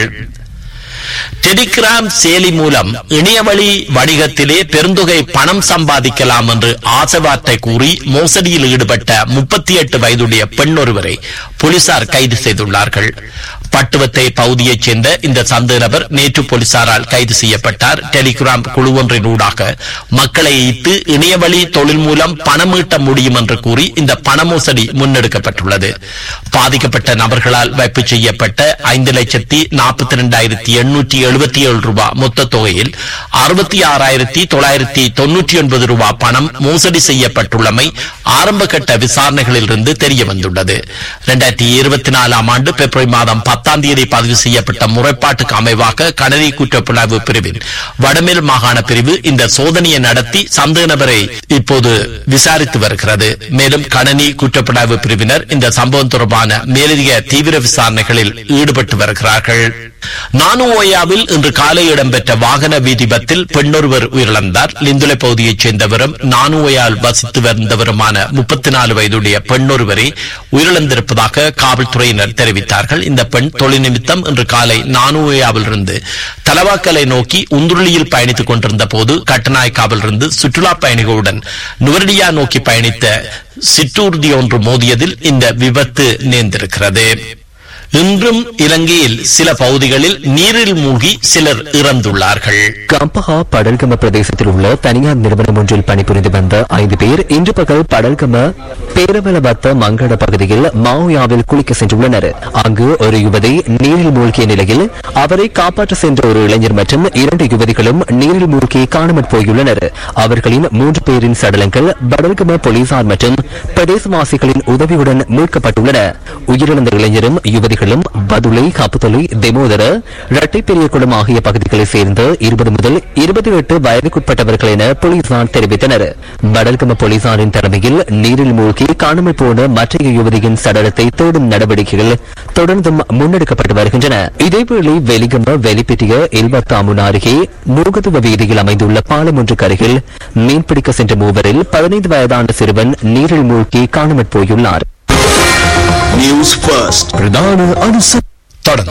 டெலிகிராம் செயலி மூலம் இணையவழி வணிகத்திலே பெருந்தொகை பணம் சம்பாதிக்கலாம் என்று ஆசைவார்த்தை கூறி மோசடியில் ஈடுபட்ட முப்பத்தி எட்டு வயதுடைய பெண் ஒருவரை போலீசார் கைது செய்துள்ளார்கள் பட்டுவத்தை பகுதியைச் சேர்ந்த இந்த சந்தேக நபர் நேற்று போலீசாரால் கைது செய்யப்பட்டார் டெலிகிராம் குழு ஒன்றின் ஊடாக மக்களை ஈர்த்து இணையவழி தொழில் மூலம் பணம் ஈட்ட முடியும் என்று கூறி இந்த பண மோசடி முன்னெடுக்கப்பட்டுள்ளது பாதிக்கப்பட்ட நபர்களால் வைப்பு செய்யப்பட்ட ஐந்து லட்சத்தி நாற்பத்தி இரண்டாயிரத்தி எண்ணூற்றி எழுபத்தி ஏழு ரூபாய் மொத்த தொகையில் அறுபத்தி ஆறாயிரத்தி தொள்ளாயிரத்தி தொன்னூற்றி ஒன்பது ரூபாய் பணம் மோசடி செய்யப்பட்டுள்ளமை ஆரம்ப கட்ட விசாரணைகளில் இருந்து தெரிய வந்துள்ளது இரண்டாயிரத்தி இருபத்தி நாலாம் ஆண்டு பிப்ரவரி மாதம் பத்தாம் தேதி பதிவு செய்யப்பட்ட முறைப்பாட்டுக்கு அமைவாக கணனி குற்றப்புலனாய்வு பிரிவின் வடமேல் மாகாண பிரிவு இந்த சோதனையை நடத்தி சந்தேக நபரை இப்போது விசாரித்து வருகிறது மேலும் கணனி குற்றப்புலனாய்வு பிரிவினர் இந்த சம்பவம் தொடர்பான மேலதிக தீவிர விசாரணைகளில் ஈடுபட்டு வருகிறார்கள் நானுஓயாவில் இன்று காலை இடம்பெற்ற வாகன விதிபத்தில் பெண்ணொருவர் உயிரிழந்தார் லிந்துலை பகுதியைச் சேர்ந்தவரும் நானுஓயால் வசித்து வந்தவருமான முப்பத்தி நாலு வயதுடைய பெண்ணொருவரை உயிரிழந்திருப்பதாக காவல்துறையினர் தெரிவித்தார்கள் இந்த பெண் தொழில் நிமித்தம் இன்று காலை நானுஓயாவிலிருந்து தலவாக்கலை நோக்கி உந்துருளியில் பயணித்துக் கொண்டிருந்த போது கட்டநாயக்காவிலிருந்து சுற்றுலா பயணிகளுடன் நுவரடியா நோக்கி பயணித்த சிற்றூர்தி ஒன்று மோதியதில் இந்த விபத்து நேர்ந்திருக்கிறது இன்றும் இலங்கையில் சில பகுதிகளில் நீரில் மூழ்கி சிலர் இறந்துள்ளார்கள் கம்பஹா படல்கம பிரதேசத்தில் உள்ள தனியார் நிறுவனம் ஒன்றில் பணிபுரிந்து வந்த ஐந்து பேர் இன்று பகல் படல்கம பேரவலபத்த மங்கட பகுதியில் மாவுயாவில் குளிக்க சென்றுள்ளனர் அங்கு ஒரு யுவதி நீரில் மூழ்கிய நிலையில் அவரை காப்பாற்ற சென்ற ஒரு இளைஞர் மற்றும் இரண்டு யுவதிகளும் நீரில் மூழ்கி காணாமற் போயுள்ளனர் அவர்களின் மூன்று பேரின் சடலங்கள் படல்கம போலீசார் மற்றும் பிரதேசவாசிகளின் உதவியுடன் மீட்கப்பட்டுள்ளன உயிரிழந்த இளைஞரும் யுவதிகளும் பதுளை காப்புத்தொலை தெமோதர இரட்டை பெரியகுளம் ஆகிய பகுதிகளைச் சேர்ந்த இருபது முதல் இருபத்தி எட்டு வயதுக்குட்பட்டவர்கள் என போலீசார் தெரிவித்தனர் படல்கம போலீசாரின் தலைமையில் நீரில் மூழ்கி காணாமல் போன மற்றைய யுவதியின் சடலத்தை தேடும் நடவடிக்கைகள் தொடர்ந்தும் முன்னெடுக்கப்பட்டு வருகின்றன இதேவேளை வெலிகம வெளிப்பெற்றிய எல்பத்தாமுன் அருகே நூகதுவ வீதியில் அமைந்துள்ள பாலம் ஒன்றுக்கு அருகில் மீன்பிடிக்க சென்ற மூவரில் பதினைந்து வயதான சிறுவன் நீரில் மூழ்கி காணாமற் போயுள்ளார் News first. பிரதான அனுச தொடர்ந்து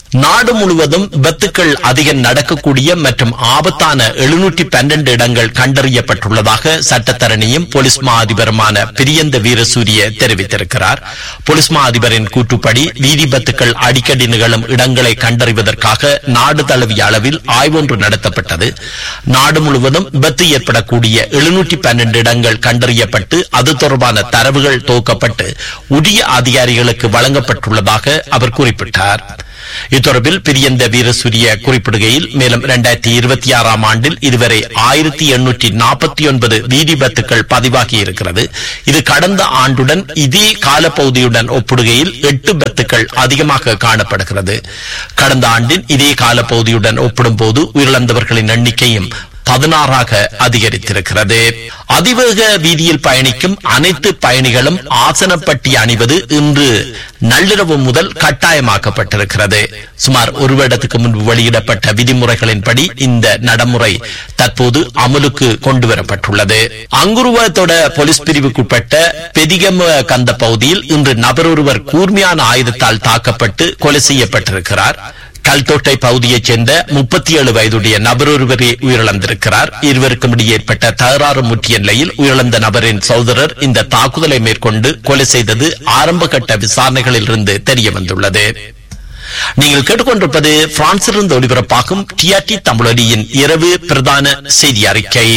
நாடு முழுவதும் விபத்துக்கள் அதிகம் நடக்கக்கூடிய மற்றும் ஆபத்தான எழுநூற்றி பன்னெண்டு இடங்கள் கண்டறியப்பட்டுள்ளதாக சட்டத்தரணியும் போலீஸ் மா அதிபருமான பிரியந்த வீரசூரிய தெரிவித்திருக்கிறார் போலீஸ் மா அதிபரின் கூற்றுப்படி வீதி விபத்துக்கள் அடிக்கடி நிகழும் இடங்களை கண்டறிவதற்காக நாடு தழுவிய அளவில் ஆய்வொன்று நடத்தப்பட்டது நாடு முழுவதும் விபத்து ஏற்படக்கூடிய எழுநூற்றி பன்னெண்டு இடங்கள் கண்டறியப்பட்டு அது தொடர்பான தரவுகள் துவக்கப்பட்டு உரிய அதிகாரிகளுக்கு வழங்கப்பட்டுள்ளதாக அவர் குறிப்பிட்டார் இத்தொடர்பில் பிரியந்த வீரசூரிய குறிப்பிடுகையில் மேலும் இரண்டாயிரத்தி இருபத்தி ஆறாம் ஆண்டில் இதுவரை ஆயிரத்தி எண்ணூற்றி நாற்பத்தி ஒன்பது வீதி விபத்துக்கள் பதிவாகி இருக்கிறது இது கடந்த ஆண்டுடன் இதே காலப்பகுதியுடன் ஒப்பிடுகையில் எட்டு விபத்துக்கள் அதிகமாக காணப்படுகிறது கடந்த ஆண்டின் இதே காலப்பகுதியுடன் ஒப்பிடும்போது உயிரிழந்தவர்களின் எண்ணிக்கையும் பதினாறாக அதிகரித்திருக்கிறது அதிவேக வீதியில் பயணிக்கும் அனைத்து பயணிகளும் ஆசனப்பட்டி அணிவது இன்று நள்ளிரவு முதல் கட்டாயமாக்கப்பட்டிருக்கிறது சுமார் ஒரு வருடத்துக்கு முன்பு வெளியிடப்பட்ட விதிமுறைகளின்படி இந்த நடைமுறை தற்போது அமலுக்கு கொண்டுவரப்பட்டுள்ளது அங்குருவத்தோட போலீஸ் பிரிவுக்குட்பட்ட பெதிகம கந்த பகுதியில் இன்று நபர் ஒருவர் கூர்மையான ஆயுதத்தால் தாக்கப்பட்டு கொலை செய்யப்பட்டிருக்கிறார் கல்தோட்டை பகுதியைச் சேர்ந்த முப்பத்தி ஏழு வயதுடைய நபர் ஒருவரே உயிரிழந்திருக்கிறார் இருவருக்கும் இடையே ஏற்பட்ட தகராறு முற்றிய நிலையில் உயிரிழந்த நபரின் சகோதரர் இந்த தாக்குதலை மேற்கொண்டு கொலை செய்தது ஆரம்ப கட்ட விசாரணைகளில் இருந்து தெரிய வந்துள்ளது நீங்கள் கேட்டுக்கொண்டிருப்பது பிரான்சிலிருந்து ஒலிபரப்பாகும் டிஆர்டி தமிழொலியின் இரவு பிரதான செய்தி அறிக்கை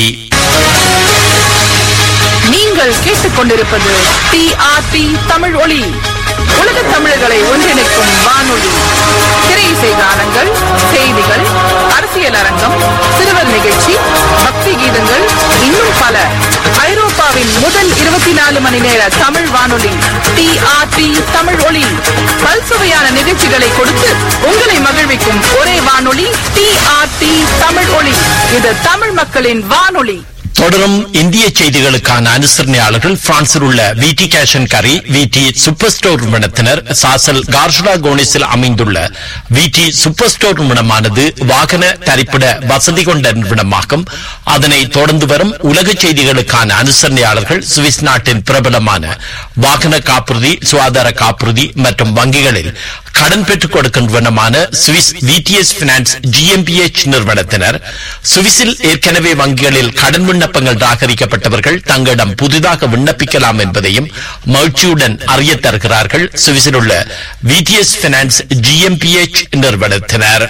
நீங்கள் கேட்டுக்கொண்டிருப்பது டிஆர்டி தமிழ் ஒளி உலக தமிழர்களை ஒன்றிணைக்கும் வானொலி திரையிசை கானங்கள் செய்திகள் அரசியல் அரங்கம் சிறுவர் நிகழ்ச்சி பக்தி கீதங்கள் இன்னும் பல ஐரோப்பாவின் முதல் இருபத்தி நாலு மணி நேர தமிழ் வானொலி டிஆர்டி தமிழ் ஒளி பல்சுவையான நிகழ்ச்சிகளை கொடுத்து உங்களை மகிழ்விக்கும் ஒரே வானொலி டிஆர்டி தமிழ் ஒளி இது தமிழ் மக்களின் வானொலி தொடரும் இந்திய செய்திகளுக்கான அனுசரணையாளர்கள் பிரான்சில் உள்ள விடி கேஷ் அண்ட் கரி விடி சூப்பர் ஸ்டோர் நிறுவனத்தினர் சாசல் கார்ஷடா கோனிஸில் அமைந்துள்ள விடி சூப்பர் ஸ்டோர் நிறுவனமானது வாகன தரிப்பிட வசதி கொண்ட நிறுவனமாகும் அதனை தொடர்ந்து வரும் உலக செய்திகளுக்கான அனுசரணையாளர்கள் சுவிஸ் நாட்டின் பிரபலமான வாகன காப்புறுதி சுகாதார காப்புறுதி மற்றும் வங்கிகளில் கடன் பெற்றுக் கொடுக்கின்றவனமான சுவிஸ் விடிஎஸ் பினான்ஸ் ஜிஎம்பிஎச் நிறுவனத்தினர் சுவிஸில் ஏற்கனவே வங்கிகளில் கடன் விண்ணப்பங்கள் நிராகரிக்கப்பட்டவர்கள் தங்களிடம் புதிதாக விண்ணப்பிக்கலாம் என்பதையும் மகிழ்ச்சியுடன் அறிய தருகிறார்கள் சுவிஸில் உள்ள விடிஎஸ் பினான்ஸ் ஜிஎம்பிஎச் நிறுவனத்தினர்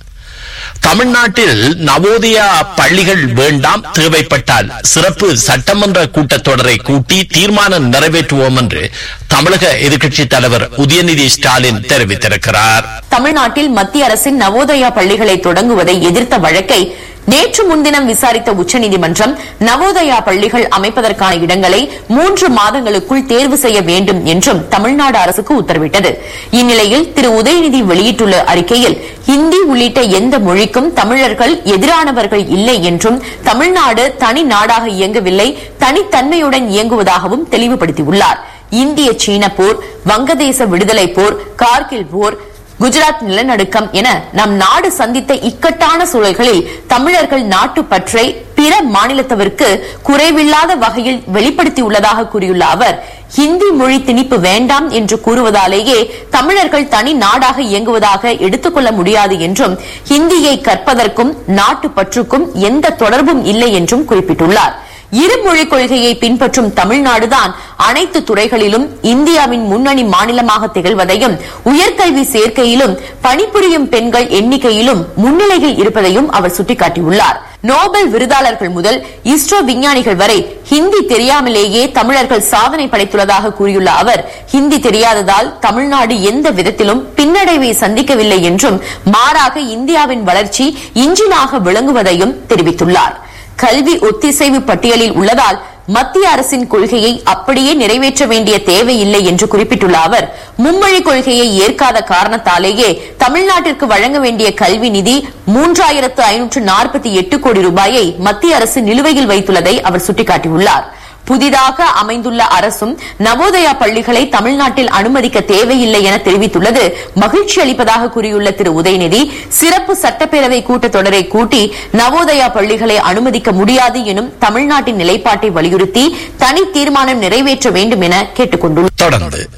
தமிழ்நாட்டில் நவோதயா பள்ளிகள் வேண்டாம் தேவைப்பட்டால் சிறப்பு சட்டமன்ற கூட்டத்தொடரை கூட்டி தீர்மானம் நிறைவேற்றுவோம் என்று தமிழக எதிர்க்கட்சித் தலைவர் உதயநிதி ஸ்டாலின் தெரிவித்திருக்கிறார் தமிழ்நாட்டில் மத்திய அரசின் நவோதயா பள்ளிகளை தொடங்குவதை எதிர்த்த வழக்கை நேற்று முன்தினம் விசாரித்த உச்சநீதிமன்றம் நவோதயா பள்ளிகள் அமைப்பதற்கான இடங்களை மூன்று மாதங்களுக்குள் தேர்வு செய்ய வேண்டும் என்றும் தமிழ்நாடு அரசுக்கு உத்தரவிட்டது இந்நிலையில் திரு உதயநிதி வெளியிட்டுள்ள அறிக்கையில் ஹிந்தி உள்ளிட்ட எந்த மொழிக்கும் தமிழர்கள் எதிரானவர்கள் இல்லை என்றும் தமிழ்நாடு தனி நாடாக இயங்கவில்லை தனித்தன்மையுடன் இயங்குவதாகவும் தெளிவுபடுத்தியுள்ளார் இந்திய சீன போர் வங்கதேச விடுதலை போர் கார்கில் போர் குஜராத் நிலநடுக்கம் என நம் நாடு சந்தித்த இக்கட்டான சூழல்களில் தமிழர்கள் நாட்டுப்பற்றை பிற மாநிலத்தவருக்கு குறைவில்லாத வகையில் வெளிப்படுத்தியுள்ளதாக கூறியுள்ள அவர் ஹிந்தி மொழி திணிப்பு வேண்டாம் என்று கூறுவதாலேயே தமிழர்கள் தனி நாடாக இயங்குவதாக எடுத்துக்கொள்ள முடியாது என்றும் ஹிந்தியை கற்பதற்கும் நாட்டுப்பற்றுக்கும் எந்த தொடர்பும் இல்லை என்றும் குறிப்பிட்டுள்ளார் இருமொழிக் கொள்கையை பின்பற்றும் தமிழ்நாடுதான் அனைத்து துறைகளிலும் இந்தியாவின் முன்னணி மாநிலமாக திகழ்வதையும் உயர்கல்வி சேர்க்கையிலும் பணிபுரியும் பெண்கள் எண்ணிக்கையிலும் முன்னிலையில் இருப்பதையும் அவர் சுட்டிக்காட்டியுள்ளார் நோபல் விருதாளர்கள் முதல் இஸ்ரோ விஞ்ஞானிகள் வரை ஹிந்தி தெரியாமலேயே தமிழர்கள் சாதனை படைத்துள்ளதாக கூறியுள்ள அவர் ஹிந்தி தெரியாததால் தமிழ்நாடு எந்த விதத்திலும் பின்னடைவை சந்திக்கவில்லை என்றும் மாறாக இந்தியாவின் வளர்ச்சி இன்ஜினாக விளங்குவதையும் தெரிவித்துள்ளார் கல்வி ஒத்திசைவு பட்டியலில் உள்ளதால் மத்திய அரசின் கொள்கையை அப்படியே நிறைவேற்ற வேண்டிய தேவையில்லை என்று குறிப்பிட்டுள்ள அவர் மும்மொழி கொள்கையை ஏற்காத காரணத்தாலேயே தமிழ்நாட்டிற்கு வழங்க வேண்டிய கல்வி நிதி மூன்றாயிரத்து ஐநூற்று நாற்பத்தி எட்டு கோடி ரூபாயை மத்திய அரசு நிலுவையில் வைத்துள்ளதை அவர் சுட்டிக்காட்டியுள்ளார் புதிதாக அமைந்துள்ள அரசும் நவோதயா பள்ளிகளை தமிழ்நாட்டில் அனுமதிக்க தேவையில்லை என தெரிவித்துள்ளது மகிழ்ச்சி அளிப்பதாக கூறியுள்ள திரு உதயநிதி சிறப்பு சட்டப்பேரவை கூட்டத்தொடரை கூட்டி நவோதயா பள்ளிகளை அனுமதிக்க முடியாது எனும் தமிழ்நாட்டின் நிலைப்பாட்டை வலியுறுத்தி தனி தீர்மானம் நிறைவேற்ற வேண்டும் என கேட்டுக் கொண்டுள்ளார் தொடர்ந்து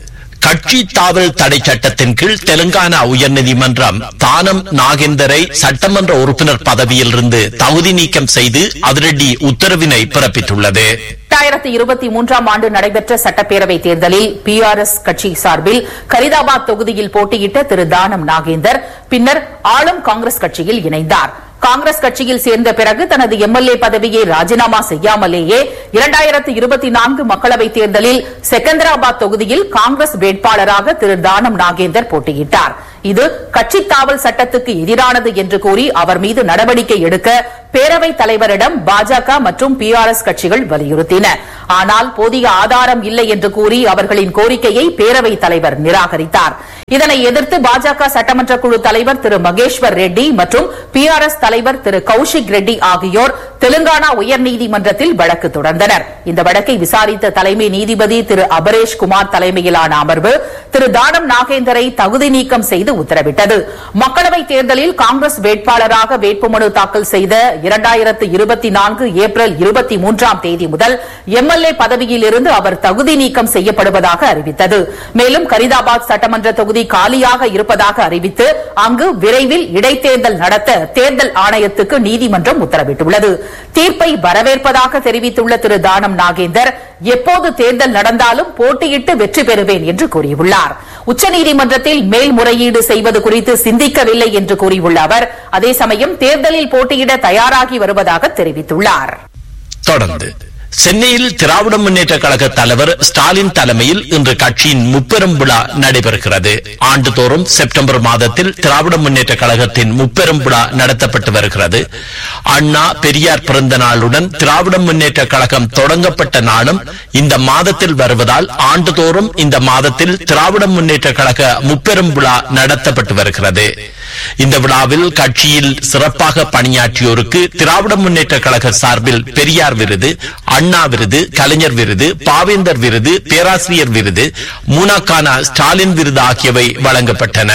கட்சி தாவல் தடை சட்டத்தின் கீழ் தெலுங்கானா உயர்நீதிமன்றம் தானம் நாகேந்தரை சட்டமன்ற உறுப்பினர் பதவியிலிருந்து தகுதி நீக்கம் செய்து அதிரடி உத்தரவினை பிறப்பித்துள்ளது இரண்டாயிரத்தி இருபத்தி மூன்றாம் ஆண்டு நடைபெற்ற சட்டப்பேரவை தேர்தலில் பி ஆர் எஸ் கட்சி சார்பில் கரிதாபாத் தொகுதியில் போட்டியிட்ட திரு தானம் நாகேந்தர் பின்னர் ஆளும் காங்கிரஸ் கட்சியில் இணைந்தார் காங்கிரஸ் கட்சியில் சேர்ந்த பிறகு தனது எம்எல்ஏ பதவியை ராஜினாமா செய்யாமலேயே இரண்டாயிரத்து இருபத்தி நான்கு மக்களவைத் தேர்தலில் செகந்தராபாத் தொகுதியில் காங்கிரஸ் வேட்பாளராக திரு தானம் நாகேந்தர் போட்டியிட்டார் இது கட்சி தாவல் சட்டத்துக்கு எதிரானது என்று கூறி அவர் மீது நடவடிக்கை எடுக்க பேரவைத் தலைவரிடம் பாஜக மற்றும் பி ஆர் எஸ் கட்சிகள் வலியுறுத்தின ஆனால் போதிய ஆதாரம் இல்லை என்று கூறி அவர்களின் கோரிக்கையை பேரவைத் தலைவர் நிராகரித்தார் இதனை எதிர்த்து பாஜக சட்டமன்ற குழு தலைவர் திரு மகேஸ்வர் ரெட்டி மற்றும் பி ஆர் எஸ் தலைவர் திரு கௌஷிக் ரெட்டி ஆகியோர் தெலுங்கானா உயர்நீதிமன்றத்தில் வழக்கு தொடர்ந்தனர் இந்த வழக்கை விசாரித்த தலைமை நீதிபதி திரு அபரேஷ் குமார் தலைமையிலான அமர்வு திரு தானம் நாகேந்தரை தகுதி நீக்கம் செய்து உத்தரவிட்டது மக்களவைத் தேர்தலில் காங்கிரஸ் வேட்பாளராக வேட்புமனு தாக்கல் செய்த இரண்டாயிரத்து இருபத்தி நான்கு ஏப்ரல் இருபத்தி மூன்றாம் தேதி முதல் எம்எல்ஏ பதவியில் இருந்து அவர் தகுதி நீக்கம் செய்யப்படுவதாக அறிவித்தது மேலும் கரிதாபாத் சட்டமன்ற தொகுதி காலியாக இருப்பதாக அறிவித்து அங்கு விரைவில் இடைத்தேர்தல் நடத்த தேர்தல் ஆணையத்துக்கு நீதிமன்றம் உத்தரவிட்டுள்ளது தீர்ப்பை வரவேற்பதாக தெரிவித்துள்ள திரு தானம் நாகேந்தர் எப்போது தேர்தல் நடந்தாலும் போட்டியிட்டு வெற்றி பெறுவேன் என்று கூறியுள்ளார் உச்சநீதிமன்றத்தில் மேல்முறையீடு செய்வது குறித்து சிந்திக்கவில்லை என்று கூறியுள்ள அவர் அதே சமயம் தேர்தலில் போட்டியிட தயாராகி வருவதாக தெரிவித்துள்ளார் தொடர்ந்து சென்னையில் திராவிட முன்னேற்ற கழக தலைவர் ஸ்டாலின் தலைமையில் இன்று கட்சியின் முப்பெரும் விழா நடைபெறுகிறது ஆண்டுதோறும் செப்டம்பர் மாதத்தில் திராவிட முன்னேற்ற கழகத்தின் முப்பெரும் விழா நடத்தப்பட்டு வருகிறது அண்ணா பெரியார் பிறந்த நாளுடன் திராவிட முன்னேற்ற கழகம் தொடங்கப்பட்ட நாளும் இந்த மாதத்தில் வருவதால் ஆண்டுதோறும் இந்த மாதத்தில் திராவிட முன்னேற்ற கழக முப்பெரும் விழா நடத்தப்பட்டு வருகிறது இந்த விழாவில் கட்சியில் சிறப்பாக பணியாற்றியோருக்கு திராவிட முன்னேற்ற கழக சார்பில் பெரியார் விருது அண்ணா விருது கலைஞர் விருது பாவேந்தர் விருது பேராசிரியர் விருது மூனாக்கானா ஸ்டாலின் விருது ஆகியவை வழங்கப்பட்டன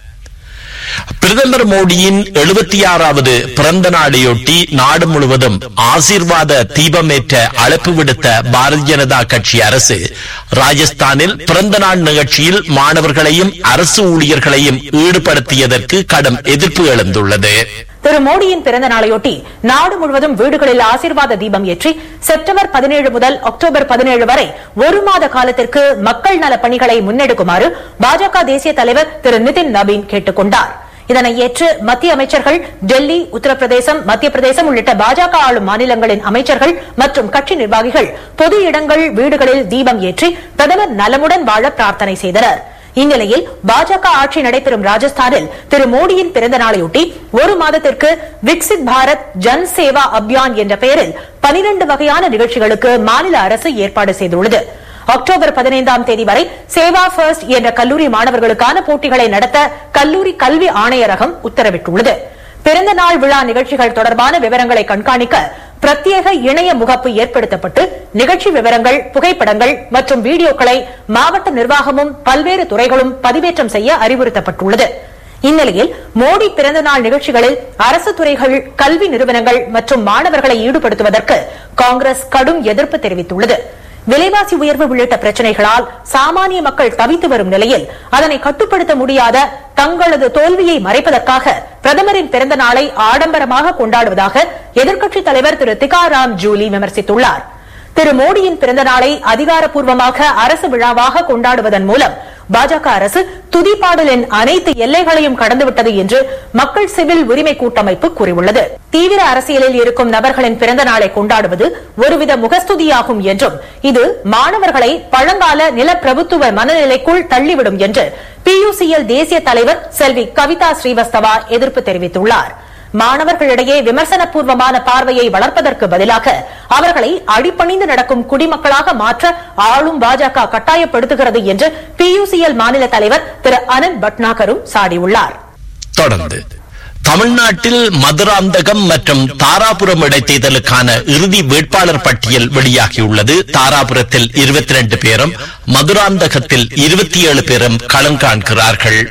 பிரதமர் மோடியின் எழுபத்தி ஆறாவது பிறந்த நாளையொட்டி நாடு முழுவதும் ஆசீர்வாத தீபமேற்ற அழைப்பு விடுத்த பாரதிய ஜனதா கட்சி அரசு ராஜஸ்தானில் பிறந்த நாள் நிகழ்ச்சியில் மாணவர்களையும் அரசு ஊழியர்களையும் ஈடுபடுத்தியதற்கு கடும் எதிர்ப்பு எழுந்துள்ளது திரு மோடியின் பிறந்த நாளையொட்டி நாடு முழுவதும் வீடுகளில் ஆசீர்வாத தீபம் ஏற்றி செப்டம்பர் பதினேழு முதல் அக்டோபர் பதினேழு வரை ஒரு மாத காலத்திற்கு மக்கள் நல பணிகளை முன்னெடுக்குமாறு பாஜக தேசிய தலைவர் திரு நிதின் நபீன் கேட்டுக் கொண்டார் இதனை ஏற்று மத்திய அமைச்சர்கள் டெல்லி உத்தரப்பிரதேசம் மத்திய பிரதேசம் உள்ளிட்ட பாஜக ஆளும் மாநிலங்களின் அமைச்சர்கள் மற்றும் கட்சி நிர்வாகிகள் பொது இடங்கள் வீடுகளில் தீபம் ஏற்றி பிரதமர் நலமுடன் வாழ பிரார்த்தனை செய்தனர் இந்நிலையில் பாஜக ஆட்சி நடைபெறும் ராஜஸ்தானில் திரு மோடியின் பிறந்த நாளையொட்டி ஒரு மாதத்திற்கு விக்சித் பாரத் ஜன் சேவா அபியான் என்ற பெயரில் பனிரண்டு வகையான நிகழ்ச்சிகளுக்கு மாநில அரசு ஏற்பாடு செய்துள்ளது அக்டோபர் பதினைந்தாம் தேதி வரை சேவா ஃபர்ஸ்ட் என்ற கல்லூரி மாணவர்களுக்கான போட்டிகளை நடத்த கல்லூரி கல்வி ஆணையரகம் உத்தரவிட்டுள்ளது பிறந்த நாள் விழா நிகழ்ச்சிகள் தொடர்பான விவரங்களை கண்காணிக்க பிரத்யேக இணைய முகப்பு ஏற்படுத்தப்பட்டு நிகழ்ச்சி விவரங்கள் புகைப்படங்கள் மற்றும் வீடியோக்களை மாவட்ட நிர்வாகமும் பல்வேறு துறைகளும் பதிவேற்றம் செய்ய அறிவுறுத்தப்பட்டுள்ளது இந்நிலையில் மோடி பிறந்த நாள் நிகழ்ச்சிகளில் அரசு துறைகள் கல்வி நிறுவனங்கள் மற்றும் மாணவர்களை ஈடுபடுத்துவதற்கு காங்கிரஸ் கடும் எதிர்ப்பு தெரிவித்துள்ளது விலைவாசி உயர்வு உள்ளிட்ட பிரச்சனைகளால் சாமானிய மக்கள் தவித்து வரும் நிலையில் அதனை கட்டுப்படுத்த முடியாத தங்களது தோல்வியை மறைப்பதற்காக பிரதமரின் பிறந்த நாளை ஆடம்பரமாக கொண்டாடுவதாக எதிர்க்கட்சித் தலைவர் திரு திகாராம் ஜூலி விமர்சித்துள்ளார் திரு மோடியின் பிறந்த நாளை அதிகாரப்பூர்வமாக அரசு விழாவாக கொண்டாடுவதன் மூலம் பாஜக அரசு துதிப்பாடலின் அனைத்து எல்லைகளையும் கடந்துவிட்டது என்று மக்கள் சிவில் உரிமை கூட்டமைப்பு கூறியுள்ளது தீவிர அரசியலில் இருக்கும் நபர்களின் பிறந்த நாளை கொண்டாடுவது ஒருவித முகஸ்துதியாகும் என்றும் இது மாணவர்களை பழங்கால நிலப்பிரபுத்துவ மனநிலைக்குள் தள்ளிவிடும் என்று பியூசிஎல் தேசிய தலைவர் செல்வி கவிதா ஸ்ரீவஸ்தவா எதிர்ப்பு தெரிவித்துள்ளார் மாணவர்களிடையே விமர்சனபூர்வமான பார்வையை வளர்ப்பதற்கு பதிலாக அவர்களை அடிப்பணிந்து நடக்கும் குடிமக்களாக மாற்ற ஆளும் பாஜக கட்டாயப்படுத்துகிறது என்று பியூசிஎல் மாநில தலைவர் திரு அனந்த் பட்நாகரும் சாடியுள்ளார் தொடர்ந்து தமிழ்நாட்டில் மதுராந்தகம் மற்றும் தாராபுரம் இடைத்தேர்தலுக்கான இறுதி வேட்பாளர் பட்டியல் வெளியாகியுள்ளது தாராபுரத்தில் இருபத்தி ரெண்டு பேரும் மதுராந்தகத்தில் இருபத்தி ஏழு பேரும் களம் காண்கிறார்கள்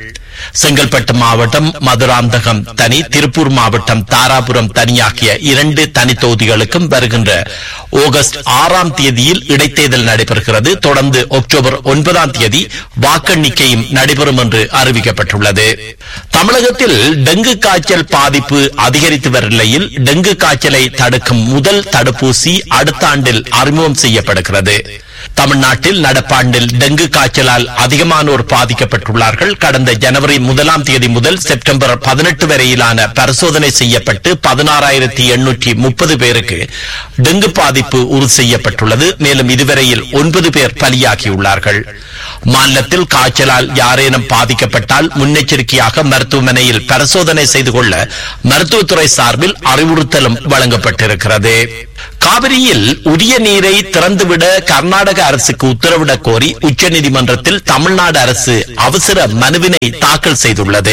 செங்கல்பட்டு மாவட்டம் மதுராந்தகம் தனி திருப்பூர் மாவட்டம் தாராபுரம் தனி ஆகிய இரண்டு தனி தொகுதிகளுக்கும் வருகின்ற ஆகஸ்ட் ஆறாம் தேதியில் இடைத்தேர்தல் நடைபெறுகிறது தொடர்ந்து அக்டோபர் ஒன்பதாம் தேதி வாக்கெண்ணிக்கையும் நடைபெறும் என்று அறிவிக்கப்பட்டுள்ளது தமிழகத்தில் டெங்கு காய்ச்சல் பாதிப்பு அதிகரித்து வரும் நிலையில் டெங்கு காய்ச்சலை தடுக்கும் முதல் தடுப்பூசி அடுத்த ஆண்டில் அறிமுகம் செய்யப்படுகிறது தமிழ்நாட்டில் நடப்பாண்டில் டெங்கு காய்ச்சலால் அதிகமானோர் பாதிக்கப்பட்டுள்ளார்கள் கடந்த ஜனவரி முதலாம் தேதி முதல் செப்டம்பர் பதினெட்டு வரையிலான பரிசோதனை செய்யப்பட்டு பதினாறாயிரத்தி எண்ணூற்றி முப்பது பேருக்கு டெங்கு பாதிப்பு உறுதி செய்யப்பட்டுள்ளது மேலும் இதுவரையில் ஒன்பது பேர் பலியாகியுள்ளார்கள் மாநிலத்தில் காய்ச்சலால் யாரேனும் பாதிக்கப்பட்டால் முன்னெச்சரிக்கையாக மருத்துவமனையில் பரிசோதனை செய்து கொள்ள மருத்துவத்துறை சார்பில் அறிவுறுத்தலும் வழங்கப்பட்டிருக்கிறது காவிரியில் உரிய நீரை திறந்துவிட கர்நாடக அரசுக்கு உத்தரவிடக் கோரி உச்சநீதிமன்றத்தில் தமிழ்நாடு அரசு அவசர மனுவினை தாக்கல் செய்துள்ளது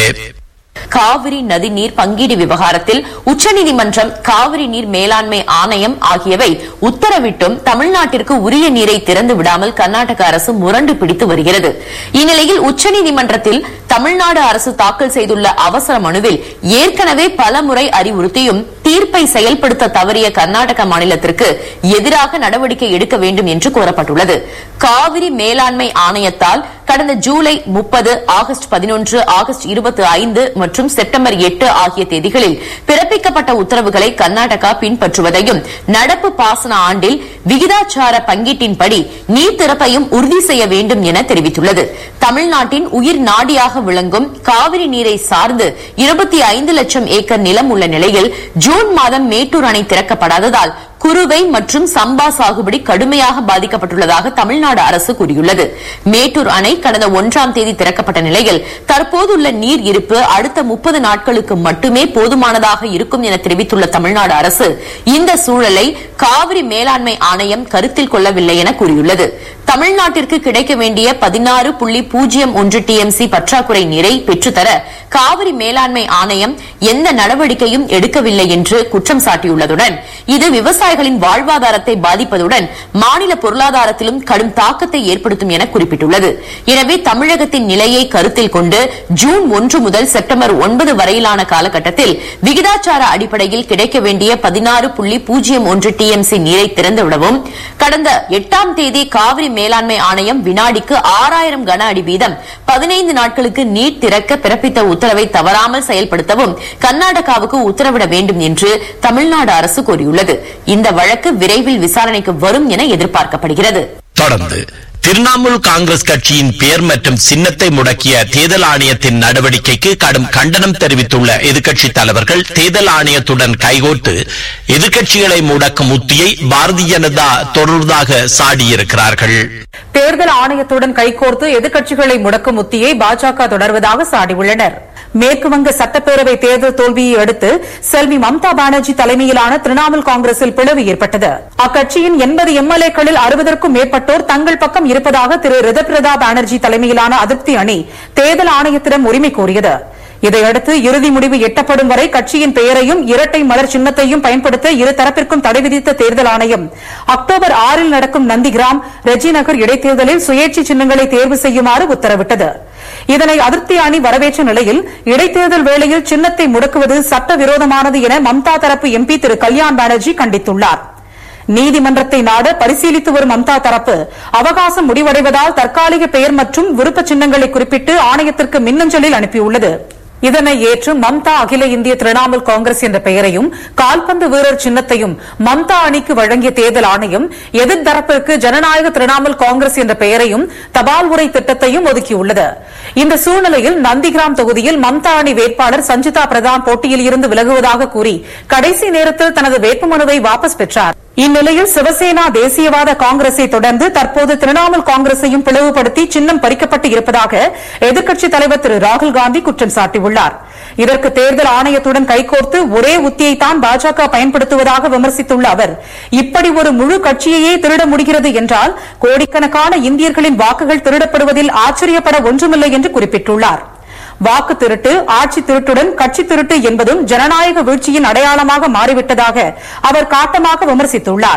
காவிரி நதிநீர் பங்கீடு விவகாரத்தில் உச்சநீதிமன்றம் காவிரி நீர் மேலாண்மை ஆணையம் ஆகியவை உத்தரவிட்டும் தமிழ்நாட்டிற்கு உரிய நீரை திறந்து விடாமல் கர்நாடக அரசு முரண்டு பிடித்து வருகிறது இந்நிலையில் உச்சநீதிமன்றத்தில் தமிழ்நாடு அரசு தாக்கல் செய்துள்ள அவசர மனுவில் ஏற்கனவே பலமுறை அறிவுறுத்தியும் தீர்ப்பை செயல்படுத்த தவறிய கர்நாடக மாநிலத்திற்கு எதிராக நடவடிக்கை எடுக்க வேண்டும் என்று கோரப்பட்டுள்ளது காவிரி மேலாண்மை ஆணையத்தால் கடந்த ஜூலை முப்பது ஆகஸ்ட் பதினொன்று ஆகஸ்ட் இருபத்தி ஐந்து மற்றும் செப்டம்பர் எட்டு ஆகிய தேதிகளில் பிறப்பிக்கப்பட்ட உத்தரவுகளை கர்நாடகா பின்பற்றுவதையும் நடப்பு பாசன ஆண்டில் விகிதாச்சார பங்கீட்டின்படி நீர் திறப்பையும் உறுதி செய்ய வேண்டும் என தெரிவித்துள்ளது தமிழ்நாட்டின் உயிர் நாடியாக விளங்கும் காவிரி நீரை சார்ந்து இருபத்தி ஐந்து லட்சம் ஏக்கர் நிலம் உள்ள நிலையில் ஜூன் மாதம் மேட்டூர் அணை திறக்கப்படாததால் குறுவை மற்றும் சம்பா சாகுபடி கடுமையாக பாதிக்கப்பட்டுள்ளதாக தமிழ்நாடு அரசு கூறியுள்ளது மேட்டூர் அணை கடந்த ஒன்றாம் தேதி திறக்கப்பட்ட நிலையில் தற்போதுள்ள நீர் இருப்பு அடுத்த முப்பது நாட்களுக்கு மட்டுமே போதுமானதாக இருக்கும் என தெரிவித்துள்ள தமிழ்நாடு அரசு இந்த சூழலை காவிரி மேலாண்மை ஆணையம் கருத்தில் கொள்ளவில்லை என கூறியுள்ளது தமிழ்நாட்டிற்கு கிடைக்க வேண்டிய பதினாறு புள்ளி பூஜ்ஜியம் ஒன்று டிஎம்சி பற்றாக்குறை நீரை பெற்றுத்தர காவிரி மேலாண்மை ஆணையம் எந்த நடவடிக்கையும் எடுக்கவில்லை என்று குற்றம் சாட்டியுள்ளதுடன் இது விவசாயிகளின் வாழ்வாதாரத்தை பாதிப்பதுடன் மாநில பொருளாதாரத்திலும் கடும் தாக்கத்தை ஏற்படுத்தும் என குறிப்பிட்டுள்ளது எனவே தமிழகத்தின் நிலையை கருத்தில் கொண்டு ஜூன் ஒன்று முதல் செப்டம்பர் ஒன்பது வரையிலான காலகட்டத்தில் விகிதாச்சார அடிப்படையில் கிடைக்க வேண்டிய பதினாறு புள்ளி பூஜ்ஜியம் ஒன்று டிஎம்சி நீரை திறந்துவிடவும் கடந்த எட்டாம் தேதி காவிரி மேலாண்மை ஆணையம் வினாடிக்கு ஆறாயிரம் கன அடி வீதம் பதினைந்து நாட்களுக்கு நீர் திறக்க பிறப்பித்த உத்தரவை தவறாமல் செயல்படுத்தவும் கர்நாடகாவுக்கு உத்தரவிட வேண்டும் என்று தமிழ்நாடு அரசு கோரியுள்ளது இந்த வழக்கு விரைவில் விசாரணைக்கு வரும் என எதிர்பார்க்கப்படுகிறது தொடர்ந்து திரிணாமுல் காங்கிரஸ் கட்சியின் பெயர் மற்றும் சின்னத்தை முடக்கிய தேர்தல் ஆணையத்தின் நடவடிக்கைக்கு கடும் கண்டனம் தெரிவித்துள்ள எதிர்க்கட்சித் தலைவர்கள் தேர்தல் ஆணையத்துடன் கைகோட்டு எதிர்க்கட்சிகளை முடக்கும் உத்தியை பாரதிய ஜனதா தொடர்வதாக சாடியிருக்கிறார்கள் தேர்தல் ஆணையத்துடன் கைகோர்த்து எதிர்க்கட்சிகளை முடக்கும் உத்தியை பாஜக தொடர்வதாக சாடியுள்ளனர் மேற்குவங்க சட்டப்பேரவை தேர்தல் தோல்வியை அடுத்து செல்வி மம்தா பானர்ஜி தலைமையிலான திரிணாமுல் காங்கிரஸில் பிளவு ஏற்பட்டது அக்கட்சியின் எண்பது எம்எல்ஏக்களில் அறுபதற்கும் மேற்பட்டோர் தங்கள் பக்கம் இருப்பதாக திரு ரிதப்ரதா பானர்ஜி தலைமையிலான அதிருப்தி அணி தேர்தல் ஆணையத்திடம் உரிமை கோரியது இதையடுத்து இறுதி முடிவு எட்டப்படும் வரை கட்சியின் பெயரையும் இரட்டை மலர் சின்னத்தையும் பயன்படுத்த இரு தரப்பிற்கும் தடை விதித்த தேர்தல் ஆணையம் அக்டோபர் ஆறில் நடக்கும் நந்திகிராம் ரெஜி நகர் இடைத்தேர்தலில் சுயேட்சை சின்னங்களை தேர்வு செய்யுமாறு உத்தரவிட்டது இதனை அதிருப்தி அணி வரவேற்ற நிலையில் இடைத்தேர்தல் வேளையில் சின்னத்தை முடக்குவது சட்டவிரோதமானது என மம்தா தரப்பு எம்பி திரு கல்யாண் பானர்ஜி கண்டித்துள்ளார் நீதிமன்றத்தை நாட பரிசீலித்து வரும் மம்தா தரப்பு அவகாசம் முடிவடைவதால் தற்காலிக பெயர் மற்றும் விருப்ப சின்னங்களை குறிப்பிட்டு ஆணையத்திற்கு மின்னஞ்சலில் அனுப்பியுள்ளது இதனை ஏற்று மம்தா அகில இந்திய திரிணாமுல் காங்கிரஸ் என்ற பெயரையும் கால்பந்து வீரர் சின்னத்தையும் மம்தா அணிக்கு வழங்கிய தேர்தல் ஆணையம் எதிர்த்தரப்பிற்கு ஜனநாயக திரிணாமுல் காங்கிரஸ் என்ற பெயரையும் தபால் உரை திட்டத்தையும் ஒதுக்கியுள்ளது இந்த சூழ்நிலையில் நந்திகிராம் தொகுதியில் மம்தா அணி வேட்பாளர் சஞ்சிதா பிரதான் போட்டியில் இருந்து விலகுவதாக கூறி கடைசி நேரத்தில் தனது வேட்புமனுவை வாபஸ் பெற்றார் இந்நிலையில் சிவசேனா தேசியவாத காங்கிரஸை தொடர்ந்து தற்போது திரிணாமுல் காங்கிரஸையும் பிளவுபடுத்தி சின்னம் பறிக்கப்பட்டு இருப்பதாக எதிர்க்கட்சித் தலைவர் திரு ராகுல் காந்தி குற்றம் சாட்டியுள்ளார் இதற்கு தேர்தல் ஆணையத்துடன் கைகோர்த்து ஒரே உத்தியைத்தான் பாஜக பயன்படுத்துவதாக விமர்சித்துள்ள அவர் இப்படி ஒரு முழு கட்சியையே திருட முடிகிறது என்றால் கோடிக்கணக்கான இந்தியர்களின் வாக்குகள் திருடப்படுவதில் ஆச்சரியப்பட ஒன்றுமில்லை என்று குறிப்பிட்டுள்ளார் வாக்கு திருட்டு ஆட்சி திருட்டுடன் கட்சி திருட்டு என்பதும் ஜனநாயக வீழ்ச்சியின் அடையாளமாக மாறிவிட்டதாக அவர் காட்டமாக விமர்சித்துள்ளார்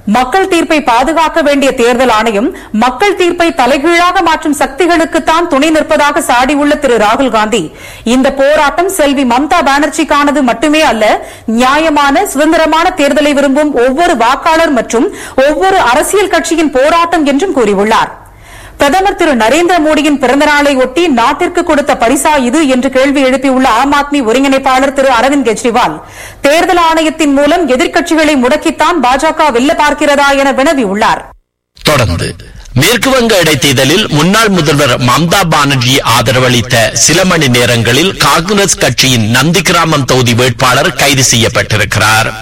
மக்கள் தீர்ப்பை பாதுகாக்க வேண்டிய தேர்தல் ஆணையம் மக்கள் தீர்ப்பை தலைகீழாக மாற்றும் சக்திகளுக்குத்தான் துணை நிற்பதாக சாடியுள்ள திரு ராகுல் காந்தி இந்த போராட்டம் செல்வி மம்தா பானர்ஜிக்கானது மட்டுமே அல்ல நியாயமான சுதந்திரமான தேர்தலை விரும்பும் ஒவ்வொரு வாக்காளர் மற்றும் ஒவ்வொரு அரசியல் கட்சியின் போராட்டம் என்றும் கூறியுள்ளார் பிரதமர் திரு நரேந்திர மோடியின் பிறந்த நாளை ஒட்டி நாட்டிற்கு கொடுத்த பரிசா இது என்று கேள்வி எழுப்பியுள்ள ஆம் ஆத்மி ஒருங்கிணைப்பாளர் திரு அரவிந்த் கெஜ்ரிவால் தேர்தல் ஆணையத்தின் மூலம் எதிர்க்கட்சிகளை முடக்கித்தான் பாஜக வெல்ல பார்க்கிறதா என வினவியுள்ளார் தொடர்ந்து மேற்கு வங்க இடைத்தேர்தலில் முன்னாள் முதல்வர் மம்தா பானர்ஜி ஆதரவளித்த சில மணி நேரங்களில் காங்கிரஸ் கட்சியின் நந்திகிராமம் தொகுதி வேட்பாளர் கைது செய்யப்பட்டிருக்கிறார்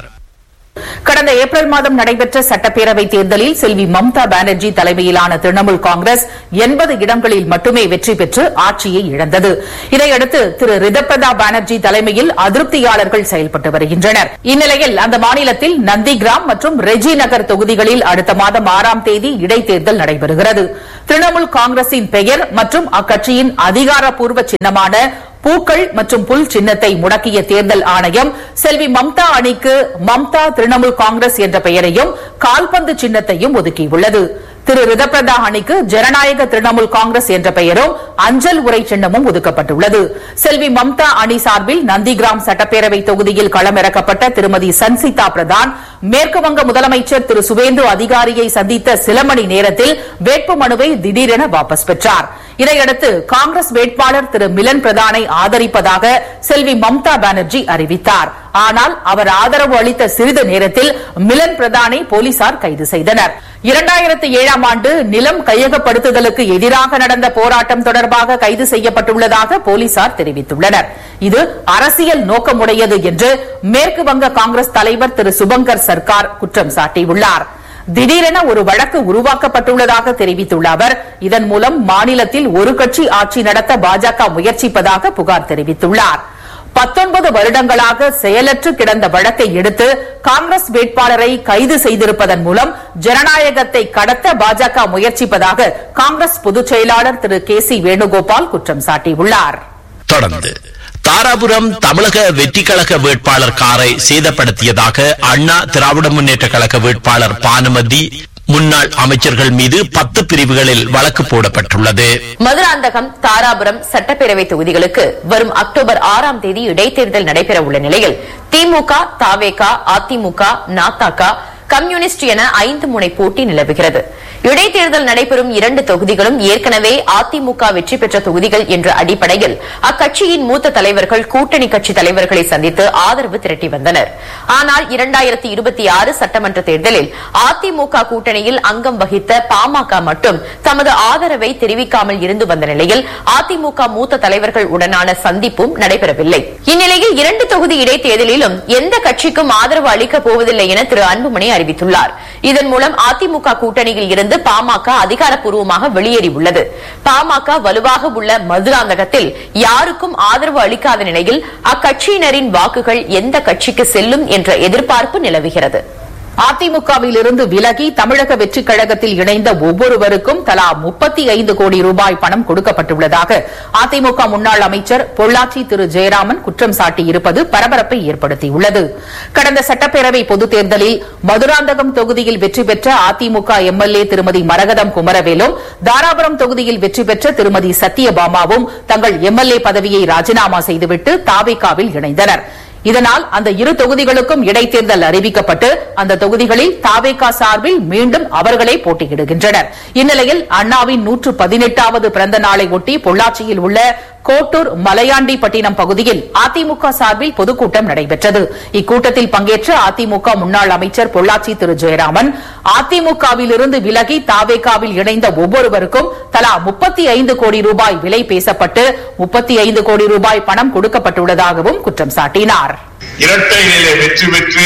கடந்த ஏப்ரல் மாதம் நடைபெற்ற சட்டப்பேரவை தேர்தலில் செல்வி மம்தா பானர்ஜி தலைமையிலான திரிணாமுல் காங்கிரஸ் எண்பது இடங்களில் மட்டுமே வெற்றி பெற்று ஆட்சியை இழந்தது இதையடுத்து திரு ரிதப்பிரதா பானர்ஜி தலைமையில் அதிருப்தியாளர்கள் செயல்பட்டு வருகின்றனர் இந்நிலையில் அந்த மாநிலத்தில் நந்திகிராம் மற்றும் ரெஜி நகர் தொகுதிகளில் அடுத்த மாதம் ஆறாம் தேதி இடைத்தேர்தல் நடைபெறுகிறது திரிணாமுல் காங்கிரசின் பெயர் மற்றும் அக்கட்சியின் அதிகாரப்பூர்வ சின்னமான பூக்கள் மற்றும் புல் சின்னத்தை முடக்கிய தேர்தல் ஆணையம் செல்வி மம்தா அணிக்கு மம்தா திரிணாமுல் காங்கிரஸ் என்ற பெயரையும் கால்பந்து சின்னத்தையும் ஒதுக்கியுள்ளது திரு ரிதப்பிரதா அணிக்கு ஜனநாயக திரிணாமுல் காங்கிரஸ் என்ற பெயரும் அஞ்சல் உரை சின்னமும் ஒதுக்கப்பட்டுள்ளது செல்வி மம்தா அணி சார்பில் நந்திகிராம் சட்டப்பேரவை தொகுதியில் களமிறக்கப்பட்ட திருமதி சன்சிதா பிரதான் மேற்கு வங்க முதலமைச்சர் திரு சுவேந்து அதிகாரியை சந்தித்த சில மணி நேரத்தில் வேட்புமனுவை திடீரென வாபஸ் பெற்றார் இதையடுத்து காங்கிரஸ் வேட்பாளர் திரு மிலன் பிரதானை ஆதரிப்பதாக செல்வி மம்தா பானர்ஜி அறிவித்தார் ஆனால் அவர் ஆதரவு அளித்த சிறிது நேரத்தில் மிலன் பிரதானை போலீசார் கைது செய்தனர் இரண்டாயிரத்து ஏழாம் ஆண்டு நிலம் கையகப்படுத்துதலுக்கு எதிராக நடந்த போராட்டம் தொடர்பாக கைது செய்யப்பட்டுள்ளதாக போலீசார் தெரிவித்துள்ளனர் இது அரசியல் நோக்கமுடையது என்று மேற்கு வங்க காங்கிரஸ் தலைவர் திரு சுபங்கர் சர்க்கார் குற்றம் சாட்டியுள்ளார் திடீரென ஒரு வழக்கு உருவாக்கப்பட்டுள்ளதாக தெரிவித்துள்ள அவர் இதன் மூலம் மாநிலத்தில் ஒரு கட்சி ஆட்சி நடத்த பாஜக முயற்சிப்பதாக புகார் தெரிவித்துள்ளார் பத்தொன்பது வருடங்களாக செயலற்று கிடந்த வழக்கை எடுத்து காங்கிரஸ் வேட்பாளரை கைது செய்திருப்பதன் மூலம் ஜனநாயகத்தை கடத்த பாஜக முயற்சிப்பதாக காங்கிரஸ் பொதுச் செயலாளர் திரு கே சி வேணுகோபால் குற்றம் சாட்டியுள்ளார் தொடர்ந்து தாராபுரம் தமிழக வெற்றி கழக வேட்பாளர் காரை சேதப்படுத்தியதாக அண்ணா திராவிட முன்னேற்ற கழக வேட்பாளர் பானுமதி முன்னாள் அமைச்சர்கள் மீது பத்து பிரிவுகளில் வழக்கு போடப்பட்டுள்ளது மதுராந்தகம் தாராபுரம் சட்டப்பேரவை தொகுதிகளுக்கு வரும் அக்டோபர் ஆறாம் தேதி இடைத்தேர்தல் நடைபெற உள்ள நிலையில் திமுக தாவேகா அதிமுக நாத்தாகா கம்யூனிஸ்ட் என ஐந்து முனை போட்டி நிலவுகிறது இடைத்தேர்தல் நடைபெறும் இரண்டு தொகுதிகளும் ஏற்கனவே அதிமுக வெற்றி பெற்ற தொகுதிகள் என்ற அடிப்படையில் அக்கட்சியின் மூத்த தலைவர்கள் கூட்டணி கட்சி தலைவர்களை சந்தித்து ஆதரவு திரட்டி வந்தனர் ஆனால் இரண்டாயிரத்தி இருபத்தி ஆறு சட்டமன்ற தேர்தலில் அதிமுக கூட்டணியில் அங்கம் வகித்த பாமக மட்டும் தமது ஆதரவை தெரிவிக்காமல் இருந்து வந்த நிலையில் அதிமுக மூத்த தலைவர்கள் உடனான சந்திப்பும் நடைபெறவில்லை இந்நிலையில் இரண்டு தொகுதி இடைத்தேர்தலிலும் எந்த கட்சிக்கும் ஆதரவு அளிக்கப் போவதில்லை என திரு அன்புமணி அறிவித்துள்ளார் இதன் மூலம் அதிமுக கூட்டணியில் இருந்து பாமக அதிகாரப்பூர்வமாக வெளியேறியுள்ளது பாமக வலுவாக உள்ள மதுராந்தகத்தில் யாருக்கும் ஆதரவு அளிக்காத நிலையில் அக்கட்சியினரின் வாக்குகள் எந்த கட்சிக்கு செல்லும் என்ற எதிர்பார்ப்பு நிலவுகிறது அதிமுகவில் இருந்து விலகி தமிழக வெற்றிக் கழகத்தில் இணைந்த ஒவ்வொருவருக்கும் தலா முப்பத்தி ஐந்து கோடி ரூபாய் பணம் கொடுக்கப்பட்டுள்ளதாக அதிமுக முன்னாள் அமைச்சர் பொள்ளாச்சி திரு ஜெயராமன் குற்றம் சாட்டியிருப்பது பரபரப்பை ஏற்படுத்தியுள்ளது கடந்த சட்டப்பேரவை பொதுத் தேர்தலில் மதுராந்தகம் தொகுதியில் வெற்றி பெற்ற அதிமுக எம்எல்ஏ திருமதி மரகதம் குமரவேலும் தாராபுரம் தொகுதியில் வெற்றி பெற்ற திருமதி சத்யபாமாவும் தங்கள் எம்எல்ஏ பதவியை ராஜினாமா செய்துவிட்டு தாவேகாவில் இணைந்தனர் இதனால் அந்த இரு தொகுதிகளுக்கும் இடைத்தேர்தல் அறிவிக்கப்பட்டு அந்த தொகுதிகளில் தாவேகா சார்பில் மீண்டும் அவர்களே போட்டியிடுகின்றனர் இந்நிலையில் அண்ணாவின் நூற்று பதினெட்டாவது பிறந்த நாளை ஒட்டி பொள்ளாச்சியில் உள்ள கோட்டூர் மலையாண்டிப்பட்டினம் பகுதியில் அதிமுக சார்பில் பொதுக்கூட்டம் நடைபெற்றது இக்கூட்டத்தில் பங்கேற்ற அதிமுக முன்னாள் அமைச்சர் பொள்ளாச்சி திரு ஜெயராமன் அதிமுகவில் இருந்து விலகி தாவேகாவில் இணைந்த ஒவ்வொருவருக்கும் தலா முப்பத்தி ஐந்து கோடி ரூபாய் விலை பேசப்பட்டு முப்பத்தி ஐந்து கோடி ரூபாய் பணம் கொடுக்கப்பட்டுள்ளதாகவும் குற்றம் சாட்டினார் இரட்டை நிலை வெற்றி பெற்று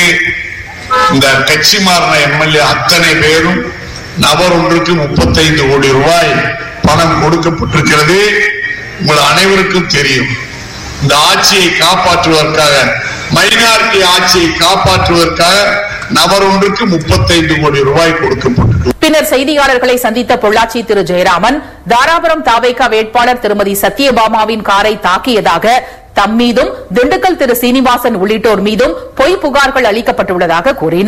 இந்த கட்சி மாறின எம்எல்ஏ அத்தனை பேரும் நபர் ஒன்றுக்கு முப்பத்தைந்து கோடி ரூபாய் பணம் கொடுக்கப்பட்டிருக்கிறது உங்கள் அனைவருக்கும் தெரியும் இந்த ஆட்சியை காப்பாற்றுவதற்காக மைனாரிட்டி ஆட்சியை காப்பாற்றுவதற்காக நபர் ஒன்றுக்கு முப்பத்தைந்து கோடி ரூபாய் கொடுக்கப்பட்டிருக்கு பின்னர் செய்தியாளர்களை சந்தித்த பொள்ளாச்சி திரு ஜெயராமன் தாராபுரம் தாவேகா வேட்பாளர் திருமதி சத்யபாமாவின் காரை தாக்கியதாக தம் மீதும் திண்டுக்கல் திரு சீனிவாசன் உள்ளிட்டோர் மீதும் பொய் புகார்கள் அளிக்கப்பட்டுள்ளதாக கூறினார்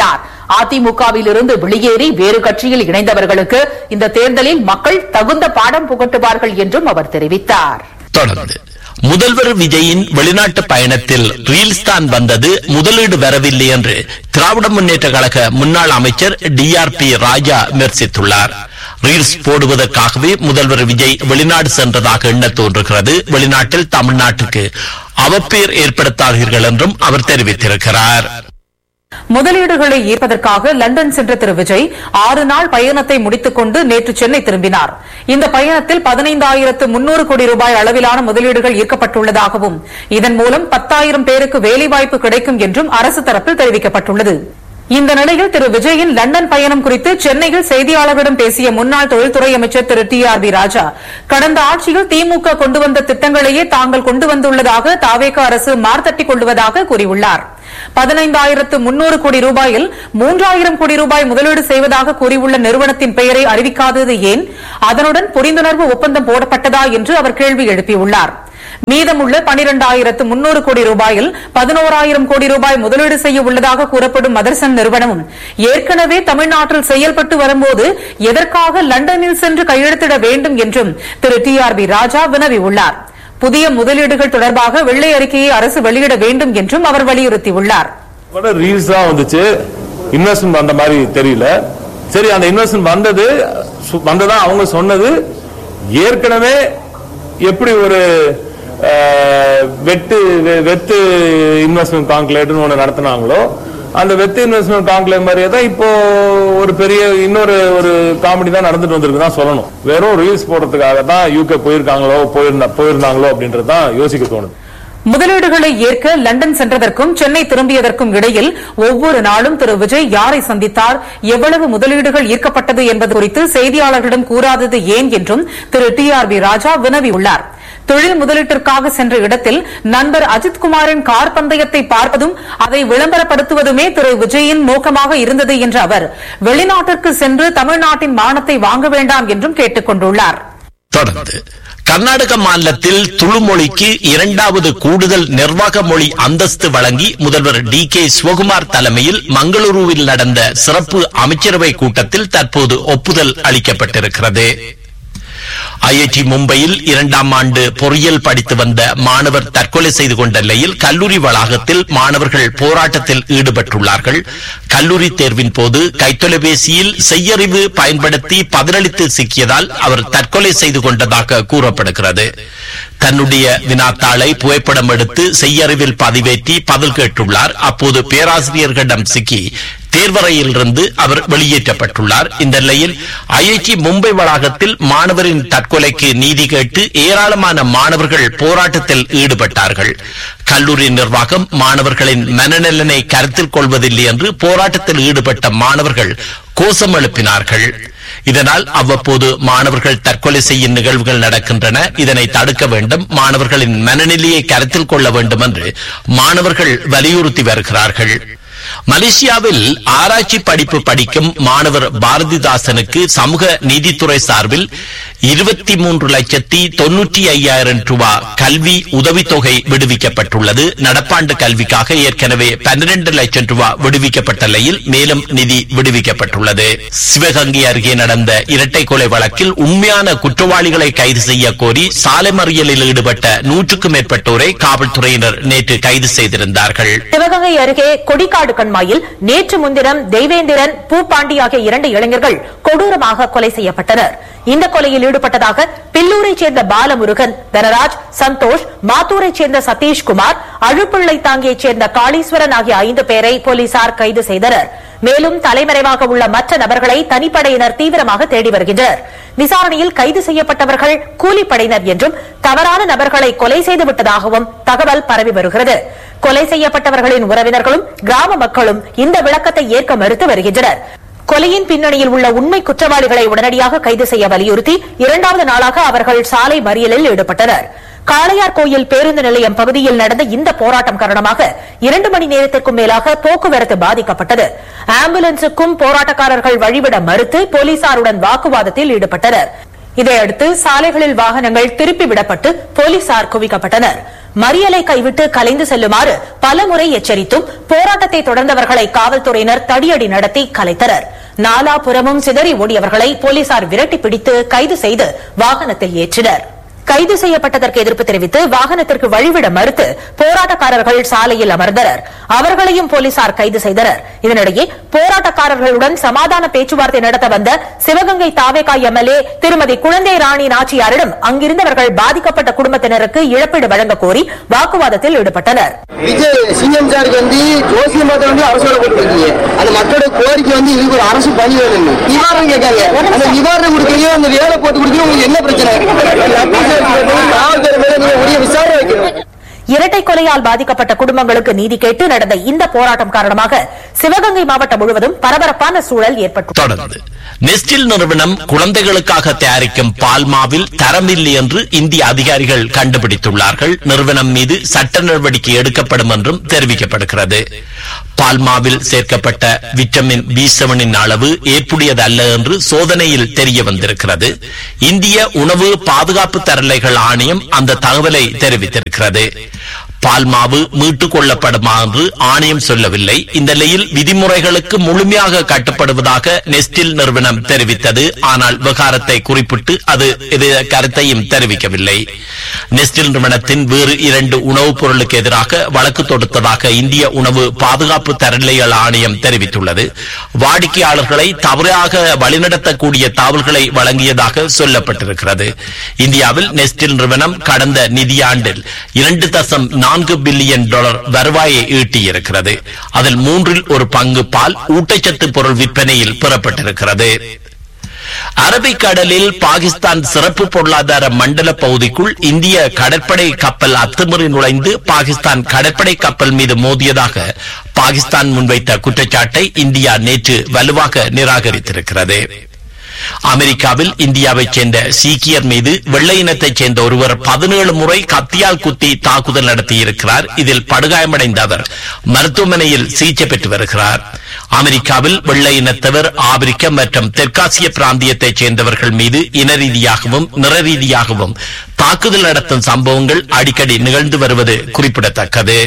அதிமுகவில் இருந்து வெளியேறி வேறு கட்சியில் இணைந்தவர்களுக்கு இந்த தேர்தலில் மக்கள் தகுந்த பாடம் புகட்டுவார்கள் என்றும் அவர் தெரிவித்தார் தொடர்ந்து முதல்வர் விஜயின் வெளிநாட்டு பயணத்தில் ரீல்ஸ் தான் வந்தது முதலீடு வரவில்லை என்று திராவிட முன்னேற்ற கழக முன்னாள் அமைச்சர் டிஆர்பி ராஜா விமர்சித்துள்ளார் ரீல்ஸ் போடுவதற்காகவே முதல்வர் விஜய் வெளிநாடு சென்றதாக எண்ண தோன்றுகிறது வெளிநாட்டில் தமிழ்நாட்டுக்கு அவப்பேர் ஏற்படுத்தாதீர்கள் என்றும் அவர் தெரிவித்திருக்கிறார் முதலீடுகளை ஈர்ப்பதற்காக லண்டன் சென்ற திரு விஜய் ஆறு நாள் பயணத்தை முடித்துக் கொண்டு நேற்று சென்னை திரும்பினார் இந்த பயணத்தில் பதினைந்தாயிரத்து முன்னூறு கோடி ரூபாய் அளவிலான முதலீடுகள் ஈர்க்கப்பட்டுள்ளதாகவும் இதன் மூலம் பத்தாயிரம் பேருக்கு வேலைவாய்ப்பு கிடைக்கும் என்றும் அரசு தரப்பில் தெரிவிக்கப்பட்டுள்ளது இந்த நிலையில் திரு விஜயின் லண்டன் பயணம் குறித்து சென்னையில் செய்தியாளர்களிடம் பேசிய முன்னாள் தொழில்துறை அமைச்சர் Thiru T R B Raja கடந்த ஆட்சியில் திமுக கொண்டு வந்த திட்டங்களையே தாங்கள் கொண்டு வந்துள்ளதாக தாவேக அரசு மார்த்தட்டிக் கொள்வதாக கூறியுள்ளார் பதினைந்தாயிரத்து முன்னூறு கோடி ரூபாயில் மூன்றாயிரம் கோடி ரூபாய் முதலீடு செய்வதாக கூறியுள்ள நிறுவனத்தின் பெயரை அறிவிக்காதது ஏன் அதனுடன் புரிந்துணர்வு ஒப்பந்தம் போடப்பட்டதா என்று அவர் கேள்வி எழுப்பியுள்ளார் மீதமுள்ள பனிரெண்டாயிரத்து முன்னூறு கோடி ரூபாயில் பதினோராயிரம் கோடி ரூபாய் முதலீடு செய்ய உள்ளதாக கூறப்படும் மதர்சன் நிறுவனமும் ஏற்கனவே தமிழ்நாட்டில் செயல்பட்டு வரும்போது எதற்காக லண்டனில் சென்று கையெழுத்திட வேண்டும் என்றும் Thiru T R B Raja வினவியுள்ளார் புதிய முதலீடுகள் தொடர்பாக வெள்ளை அறிக்கையை அரசு வெளியிட வேண்டும் என்றும் அவர் வலியுறுத்தியுள்ளார் கூட ரீல்ஸ் தான் வந்துச்சு இன்வெஸ்ட்மெண்ட் வந்த மாதிரி தெரியல சரி அந்த இன்வெஸ்ட்மெண்ட் வந்தது சு- வந்ததா அவங்க சொன்னது ஏற்கனவே எப்படி ஒரு அஹ், வெட்டு வெ- வெத்து இன்வெஸ்ட்மெண்ட் கான்க்ளேட்னு ஒன்று நடத்துனாங்களோ அந்த வெத்து இன்வெஸ்ட்மெண்ட் கான்க்ளேவ் மாதிரியே தான் இப்போ ஒரு பெரிய இன்னொரு ஒரு காமெடி தான் நடந்துட்டு வந்திருக்கு தான் சொல்லணும் வெறும் ரீல்ஸ் போடுறதுக்காக தான் யூகே போயிருக்காங்களோ போயிருந்தா போயிருந்தாங்களோ அப்படின்றது தான் யோசிக்க தோணுது முதலீடுகளை ஏற்க லண்டன் சென்றதற்கும் சென்னை திரும்பியதற்கும் இடையில் ஒவ்வொரு நாளும் திரு விஜய் யாரை சந்தித்தார் எவ்வளவு முதலீடுகள் ஈர்க்கப்பட்டது என்பது குறித்து செய்தியாளர்களிடம் கூறாதது ஏன் என்றும் Thiru T R B Raja வினவியுள்ளார் தொழில் முதலீட்டிற்காக சென்ற இடத்தில் நண்பர் அஜித்குமாரின் கார் பந்தயத்தை பார்ப்பதும் அதை விளம்பரப்படுத்துவதுமே திரு விஜயின் நோக்கமாக இருந்தது என்ற அவர் வெளிநாட்டிற்கு சென்று தமிழ்நாட்டின் மானத்தை வாங்க வேண்டாம் என்றும் கேட்டுக் கொண்டுள்ளார் தொடர்ந்து கர்நாடக மாநிலத்தில் துளு மொழிக்கு இரண்டாவது கூடுதல் நிர்வாக மொழி அந்தஸ்து வழங்கி முதல்வர் டி கே சிவகுமார் தலைமையில் மங்களூருவில் நடந்த சிறப்பு அமைச்சரவை கூட்டத்தில் தற்போது ஒப்புதல் அளிக்கப்பட்டிருக்கிறது ஐஐடி மும்பையில் இரண்டாம் ஆண்டு பொறியியல் படித்து வந்த மாணவர் தற்கொலை செய்து கொண்ட நிலையில் கல்லூரி வளாகத்தில் மாணவர்கள் போராட்டத்தில் ஈடுபட்டுள்ளார்கள் கல்லூரி தேர்வின் போது கைத்தொலைபேசியில் செய்யறிவு பயன்படுத்தி பதிலளித்து சிக்கியதால் அவர் தற்கொலை செய்து கொண்டதாக கூறப்படுகிறது தன்னுடைய வினாத்தாளை புகைப்படம் எடுத்து செய்யறிவில் பதிவேற்றி பதில் கேட்டுள்ளார் அப்போது பேராசிரியர்களிடம் சிக்கி தேர்வறையிலிருந்து அவர் வெளியேற்றப்பட்டுள்ளார் இந்த நிலையில் ஐஐடி மும்பை வளாகத்தில் மாணவரின் தற்கொலைக்கு நீதி கேட்டு ஏராளமான மாணவர்கள் போராட்டத்தில் ஈடுபட்டார்கள் கல்லூரி நிர்வாகம் மாணவர்களின் மனநலனை கருத்தில் கொள்வதில்லை என்று போராட்டத்தில் ஈடுபட்ட மாணவர்கள் கோஷம் எழுப்பினார்கள் இதனால் அவ்வப்போது மாணவர்கள் தற்கொலை செய்யும் நிகழ்வுகள் நடக்கின்றன இதனை தடுக்க வேண்டும் மாணவர்களின் மனநிலையை கருத்தில் கொள்ள வேண்டும் என்று மாணவர்கள் வலியுறுத்தி வருகிறார்கள் மலேசியாவில் ஆராய்ச்சி படிப்பு படிக்கும் மாணவர் பாரதிதாசனுக்கு சமூக நீதித்துறை சார்பில் இருபத்தி மூன்று லட்சத்தி தொன்னூற்றி ஐயாயிரம் ரூபாய் கல்வி உதவித்தொகை விடுவிக்கப்பட்டுள்ளது நடப்பாண்டு கல்விக்காக ஏற்கனவே பன்னிரண்டு லட்சம் ரூபாய் விடுவிக்கப்பட்ட நிலையில் மேலும் நிதி விடுவிக்கப்பட்டுள்ளது சிவகங்கை அருகே நடந்த இரட்டை கொலை வழக்கில் உண்மையான குற்றவாளிகளை கைது செய்ய கோரி சாலை மறியலில் ஈடுபட்ட நூற்றுக்கும் மேற்பட்டோரை காவல்துறையினர் நேற்று கைது செய்திருந்தார்கள் சிவகங்கை அருகே கொடிக்காடு கண்மாயில் நேற்று முன்தினம் தெய்வேந்திரன் பூப்பாண்டி ஆகிய இரண்டு இளைஞர்கள் கொடூரமாக கொலை செய்யப்பட்டனர் இந்த கொலையில் ஈடுபட்டதாக பில்லூரைச் சேர்ந்த பாலமுருகன் தனராஜ் சந்தோஷ் மாத்தூரைச் சேர்ந்த சதீஷ்குமார் அழுப்பிள்ளை தாங்கியைச் சேர்ந்த காளீஸ்வரன் ஆகிய ஐந்து பேரை போலீசார் கைது செய்தனர் மேலும் தலைமறைவாக உள்ள மற்ற நபர்களை தனிப்படையினர் தீவிரமாக தேடி வருகின்றனர் விசாரணையில் கைது செய்யப்பட்டவர்கள் கூலிப்படையினர் என்றும் தவறான நபர்களை கொலை செய்து விட்டதாகவும் தகவல் பரவி வருகிறது கொலை செய்யப்பட்டவர்களின் உறவினர்களும் கிராம மக்களும் இந்த விளக்கத்தை ஏற்க மறுத்து வருகின்றனர் கொலையின் பின்னணியில் உள்ள உண்மை குற்றவாளிகளை உடனடியாக கைது செய்ய வலியுறுத்தி இரண்டாவது நாளாக அவர்கள் சாலை மறியலில் ஈடுபட்டனர் காளையார் கோயில் பேருந்து நிலையம் பகுதியில் நடந்த இந்த போராட்டம் காரணமாக இரண்டு மணி நேரத்திற்கும் மேலாக போக்குவரத்து பாதிக்கப்பட்டது ஆம்புலன்ஸுக்கும் போராட்டக்காரர்கள் வழிவிட மறுத்து போலீசாருடன் வாக்குவாதத்தில் ஈடுபட்டனர் இதையடுத்து சாலைகளில் வாகனங்கள் திருப்பி விடப்பட்டு போலீசார் குவிக்கப்பட்டனர் மறியலை கைவிட்டு கலைந்து செல்லுமாறு பலமுறை எச்சரித்தும் போராட்டத்தை தொடர்ந்தவர்களை காவல்துறையினர் தடியடி நடத்தி கலைத்தனர் நாலாபுறமும் சிதறி ஓடியவர்களை போலீசார் விரட்டி பிடித்து கைது செய்து வாகனத்தில் ஏற்றினர் கைது செய்யப்பட்டதற்கு எதிர்ப்பு தெரிவித்து வாகனத்திற்கு வழிவிட மறுத்து போராட்டக்காரர்கள் சாலையில் அமர்ந்தனர் அவர்களையும் போலீசார் கைது செய்தனர் இதனிடையே போராட்டக்காரர்களுடன் சமாதான பேச்சுவார்த்தை நடத்த வந்த சிவகங்கை தாவேகா எம்எல்ஏ திருமதி குழந்தை ராணி நாச்சியாரிடம் அங்கிருந்தவர்கள் பாதிக்கப்பட்ட குடும்பத்தினருக்கு இழப்பீடு வழங்க கோரி வாக்குவாதத்தில் ஈடுபட்டனர் விஜய் சிஎம் சாருக்கு வந்து ஜோசிய மதம் வந்து அரசோட போட்டுருக்கீங்க அந்த மக்களோட கோரிக்கை வந்து இதுக்கு ஒரு அரசு பணி வேணும் நிவாரணம் கேட்காங்க அந்த நிவாரணம் கொடுக்குறீங்க அந்த வேலை போட்டு கொடுக்குறீங்க உங்களுக்கு என்ன பிரச்சனை காவல்துறை மேல நீங்க உரிய விசாரணை வைக்கணும் இரட்டை கொலையால் பாதிக்கப்பட்ட குடும்பங்களுக்கு நீதி கேட்டு நடந்த இந்த போராட்டம் காரணமாக சிவகங்கை மாவட்டம் முழுவதும் பரபரப்பான சூழல் ஏற்பட்டுள்ளது தொடர்ந்து நெஸ்டில் நிறுவனம் குழந்தைகளுக்காக தயாரிக்கும் பால்மாவில் தரமில்லை என்று இந்திய அதிகாரிகள் கண்டுபிடித்துள்ளார்கள் நிறுவனம் மீது சட்ட நடவடிக்கை எடுக்கப்படும் என்றும் தெரிவிக்கப்படுகிறது பால்மாவில் சேர்க்கப்பட்ட விட்டமின் பி செவனின் அளவு ஏற்புடையது அல்ல என்று சோதனையில் தெரிய வந்திருக்கிறது இந்திய உணவு பாதுகாப்பு தரலைகள் ஆணையம் அந்த தகவலை தெரிவித்திருக்கிறது பால்மாவு மீட்டுக் கொள்ளப்படுமா என்று ஆணையம் சொல்லவில்லை இந்த நிலையில் விதிமுறைகளுக்கு முழுமையாக கட்டுப்படுவதாக நெஸ்டில் நிறுவனம் தெரிவித்தது ஆனால் விவகாரத்தை குறிப்பிட்டு அது எது கருத்தையும் தெரிவிக்கவில்லை நெஸ்டில் நிறுவனத்தின் வேறு இரண்டு உணவுப் பொருளுக்கு எதிராக வழக்கு தொடுத்ததாக இந்திய உணவு பாதுகாப்பு தரநிலைகள் ஆணையம் தெரிவித்துள்ளது வாடிக்கையாளர்களை தவறாக வழிநடத்தக்கூடிய தகவல்களை வழங்கியதாக சொல்லப்பட்டிருக்கிறது இந்தியாவில் நெஸ்டில் நிறுவனம் கடந்த நிதியாண்டில் இரண்டு தசம் நான்கு பில்லியன் டாலர் வருவாயை ஈட்டியிருக்கிறது அதில் மூன்றில் ஒரு பங்கு பால் ஊட்டச்சத்து பொருள் விற்பனையில் பெறப்பட்டிருக்கிறது அரபிக்கடலில் பாகிஸ்தான் சிறப்பு பொருளாதார மண்டல பகுதிக்குள் இந்திய கடற்படை கப்பல் அத்துமீறி நுழைந்து பாகிஸ்தான் கடற்படை கப்பல் மீது மோதியதாக பாகிஸ்தான் முன்வைத்த குற்றச்சாட்டை இந்தியா நேற்று வலுவாக நிராகரித்திருக்கிறது அமெரிக்காவில் இந்தியாவைச் சேர்ந்த சீக்கியர் மீது வெள்ளை இனத்தைச் சேர்ந்த ஒருவர் பதினேழு முறை கத்தியால் குத்தி தாக்குதல் நடத்தியிருக்கிறார் இதில் படுகாயமடைந்த அவர் மருத்துவமனையில் சிகிச்சை பெற்று வருகிறார் அமெரிக்காவில் வெள்ளை இனத்தவர் ஆப்பிரிக்க மற்றும் தெற்காசிய பிராந்தியத்தைச் சேர்ந்தவர்கள் மீது இன ரீதியாகவும் நிற ரீதியாகவும் தாக்குதல் நடத்தும் சம்பவங்கள் அடிக்கடி நிகழ்ந்து வருவது குறிப்பிடத்தக்கது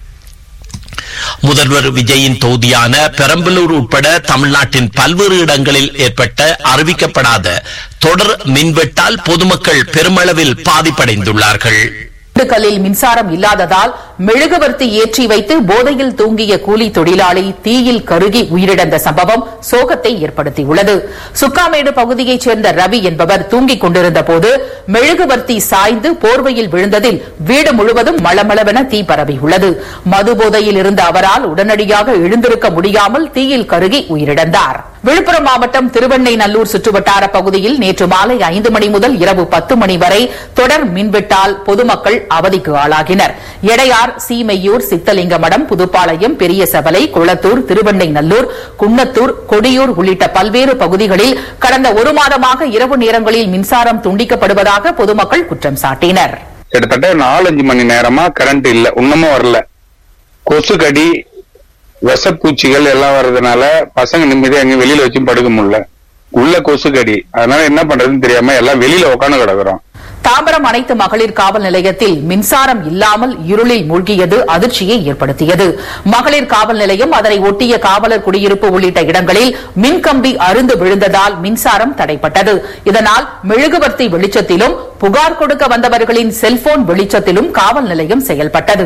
முதல்வர் விஜயின் தொகுதியான பெரம்பலூர் உட்பட தமிழ்நாட்டின் பல்வேறு இடங்களில் ஏற்பட்ட அறிவிக்கப்படாத தொடர் மின்வெட்டால் பொதுமக்கள் பெருமளவில் பாதிப்படைந்துள்ளார்கள் திண்டுக்கல்லில் மின்சாரம் இல்லாததால் மெழுகுவர்த்தி ஏற்றி வைத்து போதையில் தூங்கிய கூலி தொழிலாளி தீயில் கருகி உயிரிழந்த சம்பவம் சோகத்தை ஏற்படுத்தியுள்ளது சுக்காமேடு பகுதியைச் சேர்ந்த ரவி என்பவர் தூங்கிக் கொண்டிருந்த போது மெழுகுவர்த்தி சாய்ந்து போர்வையில் விழுந்ததில் வீடு முழுவதும் மளமளவென தீ பரவியுள்ளது மது போதையில் இருந்த அவரால் உடனடியாக எழுந்திருக்க முடியாமல் தீயில் கருகி உயிரிழந்தார் விழுப்புரம் மாவட்டம் திருவெண்ணைநல்லூர் சுற்றுவட்டார பகுதியில் நேற்று மாலை ஐந்து மணி முதல் இரவு பத்து மணி வரை தொடர் மின்வெட்டால் பொதுமக்கள் அவதிக்கு ஆளாகினர் எடையார் சீமையூர் சித்தலிங்கமடம் புதுப்பாளையம் பெரிய சபலை குளத்தூர் திருவெண்ணைநல்லூர் குன்னத்தூர் கொடியூர் உள்ளிட்ட பல்வேறு பகுதிகளில் கடந்த ஒரு மாதமாக இரவு நேரங்களில் மின்சாரம் துண்டிக்கப்படுவதாக பொதுமக்கள் குற்றம் சாட்டினர் கிட்டத்தட்ட நாலஞ்சு மணி நேரமா கரண்ட் இல்ல இன்னமும் வரல கொசு கடி விஷப்பூச்சிகள் எல்லாம் வர்றதுனால பசங்க நிம்மதியா எங்க வெளியில வச்சும் படுக்க முடியல உள்ள கொசு கடி அதனால என்ன பண்றதுன்னு தெரியாம எல்லாம் வெளியில உட்காந்து கிடக்குறோம் தாம்பரம் அனைத்து மகளிர் காவல் நிலையத்தில் மின்சாரம் இல்லாமல் இருளில் மூழ்கியது அதிர்ச்சியை ஏற்படுத்தியது மகளிர் காவல் நிலையம் அதனை ஒட்டிய காவலர் குடியிருப்பு உள்ளிட்ட இடங்களில் மின்கம்பி அருந்து விழுந்ததால் மின்சாரம் தடைப்பட்டது இதனால் மெழுகுவர்த்தி வெளிச்சத்திலும் புகார் கொடுக்க வந்தவர்களின் செல்போன் வெளிச்சத்திலும் காவல் நிலையம் செயல்பட்டது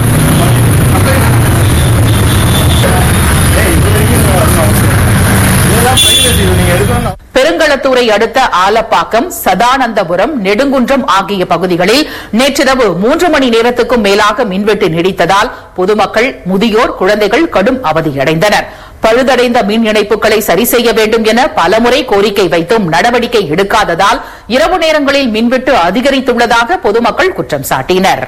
பெருங்களத்தூரை அடுத்த ஆலப்பாக்கம் சதானந்தபுரம் நெடுங்குன்றம் ஆகிய பகுதிகளில் நேற்றிரவு மூன்று மணி நேரத்துக்கும் மேலாக மின்வெட்டு நீடித்ததால் பொதுமக்கள் முதியோர் குழந்தைகள் கடும் அவதியடைந்தனர் பழுதடைந்த மின் இணைப்புகளை சரி செய்ய வேண்டும் என பலமுறை கோரிக்கை வைத்தும் நடவடிக்கை எடுக்காததால் இரவு நேரங்களில் மின்வெட்டு அதிகரித்துள்ளதாக பொதுமக்கள் குற்றம் சாட்டினர்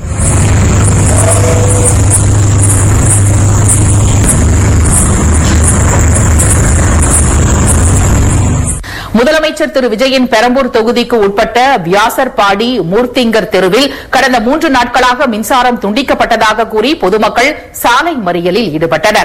முதலமைச்சர் திரு விஜயின் பெரம்பூர் தொகுதிக்கு உட்பட்ட வியாசர்பாடி மூர்த்திங்கர் தெருவில் கடந்த மூன்று நாட்களாக மின்சாரம் துண்டிக்கப்பட்டதாக கூறி பொதுமக்கள் சாலை மறியலில் ஈடுபட்டனர்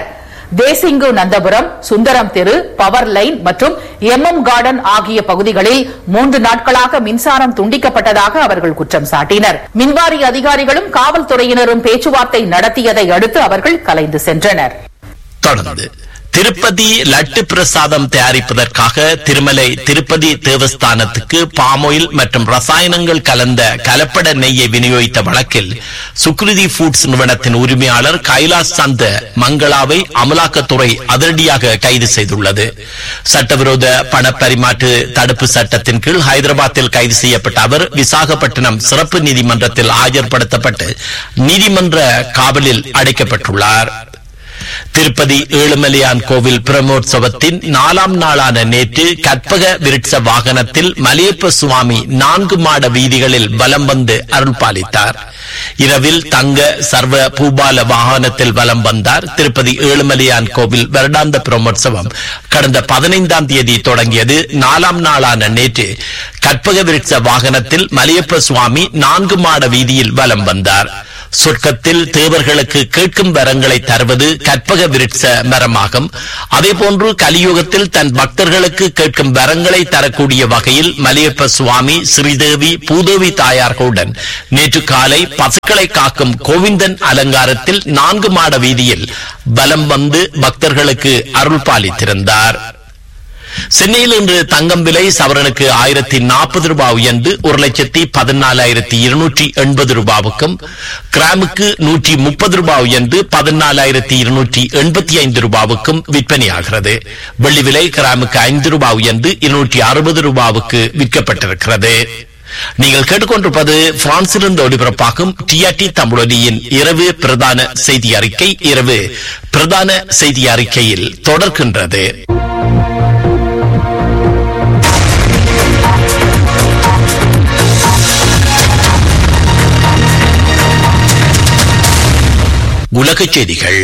தேசிங்கு நந்தபுரம் சுந்தரம் தெரு பவர் லைன் மற்றும் எம் எம் கார்டன் ஆகிய பகுதிகளில் மூன்று நாட்களாக மின்சாரம் துண்டிக்கப்பட்டதாக அவர்கள் குற்றம் சாட்டினர் மின்வாரிய அதிகாரிகளும் காவல்துறையினரும் பேச்சுவார்த்தை நடத்தியதை அடுத்து அவர்கள் கலைந்து சென்றனர் தொடர்ந்து திருப்பதி லட்டு பிரசாதம் தயாரிப்பதற்காக திருமலை திருப்பதி தேவஸ்தானத்துக்கு பாமோயில் மற்றும் ரசாயனங்கள் கலந்த கலப்பட நெய்யை விநியோகித்த வழக்கில் சுக்ருதி ஃபுட்ஸ் நிறுவனத்தின் உரிமையாளர் கைலாஸ் சந்த மங்களாவை அமலாக்கத்துறை அதிரடியாக கைது செய்துள்ளது சட்டவிரோத பணப்பரிமாற்று தடுப்பு சட்டத்தின் கீழ் ஹைதராபாத்தில் கைது செய்யப்பட்ட அவர் விசாகப்பட்டினம் சிறப்பு நீதிமன்றத்தில் ஆஜர்படுத்தப்பட்டு நீதிமன்ற காவலில் அடைக்கப்பட்டுள்ளார் திருப்பதி ஏழுமலையான் கோவில் பிரமோற்சவத்தின் நாலாம் நாளான நேற்று கற்பக விருட்ச வாகனத்தில் மலையப்ப சுவாமி நான்கு மாட வீதிகளில் வலம் வந்து அருள் பாலித்தார் இரவில் தங்க சர்வ பூபால வாகனத்தில் வலம் வந்தார் திருப்பதி ஏழுமலையான் கோவில் வருடாந்த பிரமோற்சவம் கடந்த பதினைந்தாம் தேதி தொடங்கியது நாலாம் நாளான நேற்று கற்பக விருட்ச வாகனத்தில் மலையப்ப சுவாமி நான்கு மாட வீதியில் வலம் வந்தார் சொர்க்கத்தில் தேவர்களுக்கு கேட்கும் வரங்களை தருவது கற்பக விருட்ச மரமாகும் அதேபோன்று கலியுகத்தில் தன் பக்தர்களுக்கு கேட்கும் வரங்களை தரக்கூடிய வகையில் மலையப்ப சுவாமி ஸ்ரீதேவி பூதேவி தாயார்களுடன் நேற்று காலை பசுக்களை காக்கும் கோவிந்தன் அலங்காரத்தில் நான்கு மாட வீதியில் பலம் வந்து பக்தர்களுக்கு அருள் பாலித்திருந்தார் சென்னையில் இன்று தங்கம் விலை சவரனுக்கு ஆயிரத்தி நாற்பது ரூபாய் உயர்ந்து ஒரு லட்சத்தி பதினாலாயிரத்தி இருநூற்றி எண்பது ரூபாவுக்கும் கிராமுக்கு நூற்றி முப்பது ரூபாய் உயர்ந்து பதினாலாயிரத்தி இருநூற்றி எண்பத்தி ஐந்து ரூபாவுக்கும் விற்பனையாகிறது வெள்ளி விலை கிராமுக்கு ஐந்து ரூபாய் உயர்ந்து இருநூற்றி அறுபது ரூபாவுக்கு விற்கப்பட்டிருக்கிறது நீங்கள் கேட்டுக்கொண்டிருப்பது பிரான்சிலிருந்து ஒளிபரப்பாகும் டிஆர்டி தமிழொலியின் இரவு பிரதான செய்தி அறிக்கை இரவு பிரதான செய்தி அறிக்கையில் தொடர்கின்றது உலகச் செய்திகள்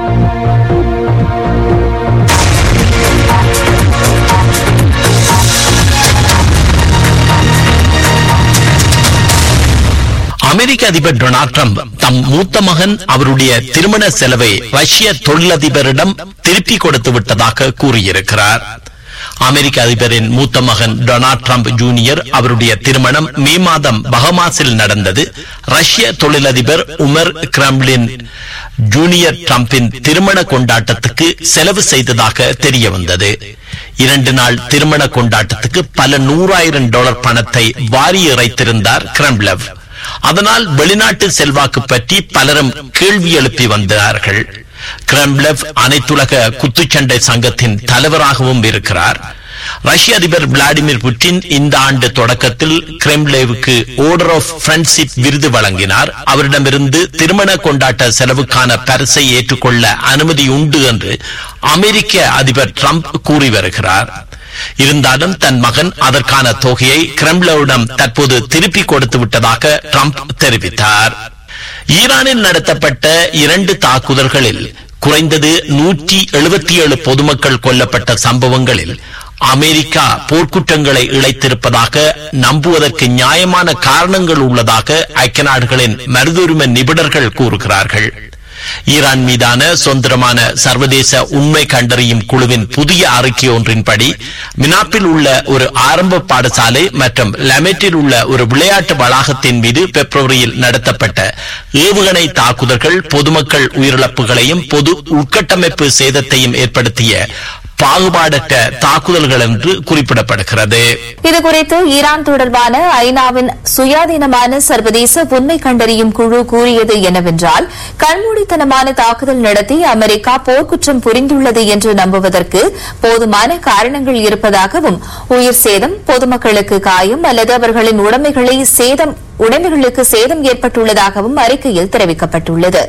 அமெரிக்க அதிபர் டொனால்ட் ட்ரம்ப் தம் மூத்த மகன் அவருடைய திருமண செலவை ரஷ்ய தொழிலதிபரிடம் திருப்பி கொடுத்து விட்டதாக கூறியிருக்கிறார் அமெரிக்க அதிபரின் மூத்த மகன் டொனால்ட் ட்ரம்ப் ஜூனியர் அவருடைய திருமணம் மே மாதம் பஹமாஸில் நடந்தது ரஷ்ய தொழிலதிபர் உமர் கிரம்லின் ஜூனியர் ட்ரம்பின் திருமண கொண்டாட்டத்துக்கு செலவு செய்ததாக தெரிய வந்தது இரண்டு நாள் திருமண கொண்டாட்டத்துக்கு பல நூறாயிரம் டாலர் பணத்தை வாரி இறைத்திருந்தார் கிரம்லவ் அதனால் வெளிநாட்டு செல்வாக்கு பற்றி பலரும் கேள்வி எழுப்பி வந்தார்கள் கிரம்லெவ் அனைத்துலக குத்துச்சண்டை சங்கத்தின் தலைவராகவும் இருக்கிறார் ரஷ்ய அதிபர் விளாடிமிர் புட்டின் இந்த ஆண்டு தொடக்கத்தில் கிரெம்லேவுக்கு ஓர்டர் ஆஃப் ஃப்ரெண்ட்ஷிப் விருது வழங்கினார் அவரிடமிருந்து திருமண கொண்டாட்ட செலவுக்கான பரிசை ஏற்றுக்கொள்ள அனுமதி உண்டு என்று அமெரிக்க அதிபர் ட்ரம்ப் கூறி வருகிறார் இருந்தாலும் தன் மகன் அதற்கான தொகையை கிரெம்லோவிடம் தற்போது திருப்பி கொடுத்து விட்டதாக ட்ரம்ப் தெரிவித்தார் ஈரானில் நடத்தப்பட்ட இரண்டு தாக்குதல்களில் குறைந்தது நூற்றி எழுபத்தி ஏழு பொதுமக்கள் கொல்லப்பட்ட சம்பவங்களில் அமெரிக்கா போர்க்குற்றங்களை இழைத்திருப்பதாக நம்புவதற்கு நியாயமான காரணங்கள் உள்ளதாக ஐக்கிய நாடுகளின் மருதுரிமை நிபுணர்கள் கூறுகிறார்கள் ஈரான் மீதான சொந்தரமான சர்வதேச உண்மை கண்டறியும் குழுவின் புதிய அறிக்கை ஒன்றின்படி மினாப்பில் உள்ள ஒரு ஆரம்ப பாடசாலை மற்றும் லெமெட்டில் உள்ள ஒரு விளையாட்டு வளாகத்தின் மீது பிப்ரவரியில் நடத்தப்பட்ட ஏவுகணை தாக்குதல்கள் பொதுமக்கள் உயிரிழப்புகளையும் பொது உட்கட்டமைப்பு சேதத்தையும் ஏற்படுத்திய பாகுபாடற்ற தாக்குதல்கள் என்று குறிப்பிடப்படுகிறது இதுகுறித்து ஈரான் தொடர்பான ஐநாவின் சுயாதீனமான சர்வதேச உண்மை கண்டறியும் குழு கூறியது என்னவென்றால் கண்மூடித்தனமான தாக்குதல் நடத்தி அமெரிக்கா போர்க்குற்றம் புரிந்துள்ளது என்று நம்புவதற்கு போதுமான காரணங்கள் இருப்பதாகவும் உயிர் சேதம் பொதுமக்களுக்கு காயம் அல்லது அவர்களின் உடைமைகளை சேதம் உடைமைகளுக்கு சேதம் ஏற்பட்டுள்ளதாகவும் அறிக்கையில் தெரிவிக்கப்பட்டுள்ளது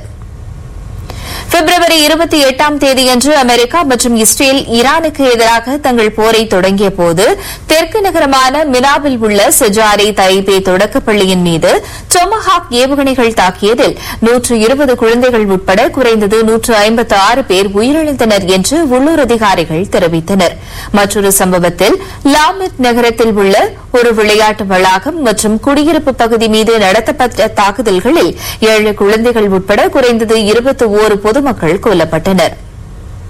பிப்ரவரி இருபத்தி எட்டாம் தேதியன்று அமெரிக்கா மற்றும் இஸ்ரேல் ஈரானுக்கு எதிராக தங்கள் போரை தொடங்கிய போது தெற்கு நகரமான மினாவில் உள்ள செஜாரி தைபே தொடக்கப் பள்ளியின் மீது டொமஹாக் ஏவுகணைகள் தாக்கியதில் நூற்று இருபது குழந்தைகள் உட்பட குறைந்தது நூற்று ஐம்பத்து ஆறு பேர் உயிரிழந்தனர் என்று உள்ளூர் அதிகாரிகள் தெரிவித்தனர் மற்றொரு சம்பவத்தில் லாமிட் நகரத்தில் உள்ள ஒரு விளையாட்டு வளாகம் மற்றும் குடியிருப்பு பகுதி மீது நடத்தப்பட்ட தாக்குதல்களில் ஏழு குழந்தைகள் உட்பட குறைந்தது இருபத்தி ஓரு பொதுமக்கள் கொல்லப்பட்டனர்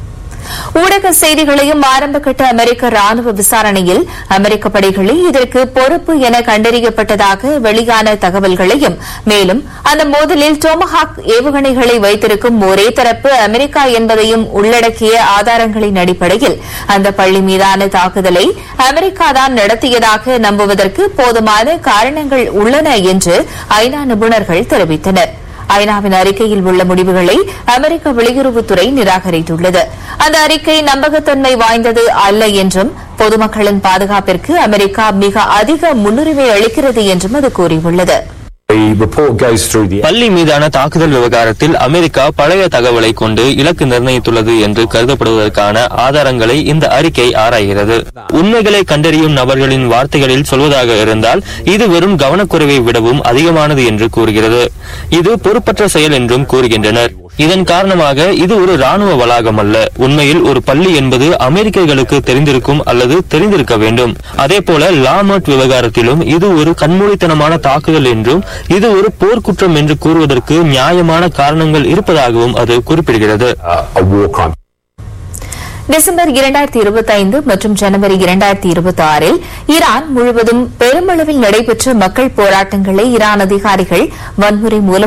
ஊடக செய்திகளையும் ஆரம்பகட்ட அமெரிக்க ராணுவ விசாரணையில் அமெரிக்க படைகளே இதற்கு பொறுப்பு என கண்டறியப்பட்டதாக வெளியான தகவல்களையும் மேலும் அந்த மோதலில் டோமஹாக் ஏவுகணைகளை வைத்திருக்கும் ஒரே தரப்பு அமெரிக்கா என்பதையும் உள்ளடக்கிய ஆதாரங்களின் அடிப்படையில் அந்த பள்ளி மீதான தாக்குதலை அமெரிக்கா தான் நடத்தியதாக நம்புவதற்கு போதுமான காரணங்கள் உள்ளன என்று ஐநா நிபுணர்கள் தெரிவித்தனர் ஐநாவின் அறிக்கையில் உள்ள முடிவுகளை அமெரிக்க வெளியுறவுத்துறை நிராகரித்துள்ளது அந்த அறிக்கை நம்பகத்தன்மை வாய்ந்தது அல்ல என்றும் பொதுமக்களின் பாதுகாப்பிற்கு அமெரிக்கா மிக அதிக முன்னுரிமை அளிக்கிறது என்றும் அது கூறியுள்ளது பள்ளி மீதான தாக்குதல் விவகாரத்தில் அமெரிக்கா பழைய தகவலை கொண்டு இலக்கு நிர்ணயித்துள்ளது என்று கருதப்படுவதற்கான ஆதாரங்களை இந்த அறிக்கை ஆராய்கிறது உண்மைகளை கண்டறியும் நபர்களின் வார்த்தைகளில் சொல்வதாக இருந்தால் இது வெறும் கவனக்குறைவை விடவும் அதிகமானது என்று கூறுகிறது இது பொறுப்பற்ற செயல் என்றும் கூறுகின்றனர் இதன் காரணமாக இது ஒரு ராணுவ வளாகம் அல்ல உண்மையில் ஒரு பள்ளி என்பது அமெரிக்கர்களுக்கு தெரிந்திருக்கும் அல்லது தெரிந்திருக்க வேண்டும் அதேபோல லாமட் விவகாரத்திலும் இது ஒரு கண்மூடித்தனமான தாக்குதல் என்றும் இது ஒரு போர்க்குற்றம் என்று கூறுவதற்கு நியாயமான காரணங்கள் இருப்பதாகவும் அது குறிப்பிடுகிறது டிசம்பர் இரண்டாயிரத்தி இருபத்தி ஐந்து மற்றும் ஜனவரி இரண்டாயிரத்தி இருபத்தி ஆறில் ஈரான் முழுவதும் பெருமளவில் நடைபெற்ற மக்கள் போராட்டங்களை ஈரான் அதிகாரிகள் வன்முறை மூலம்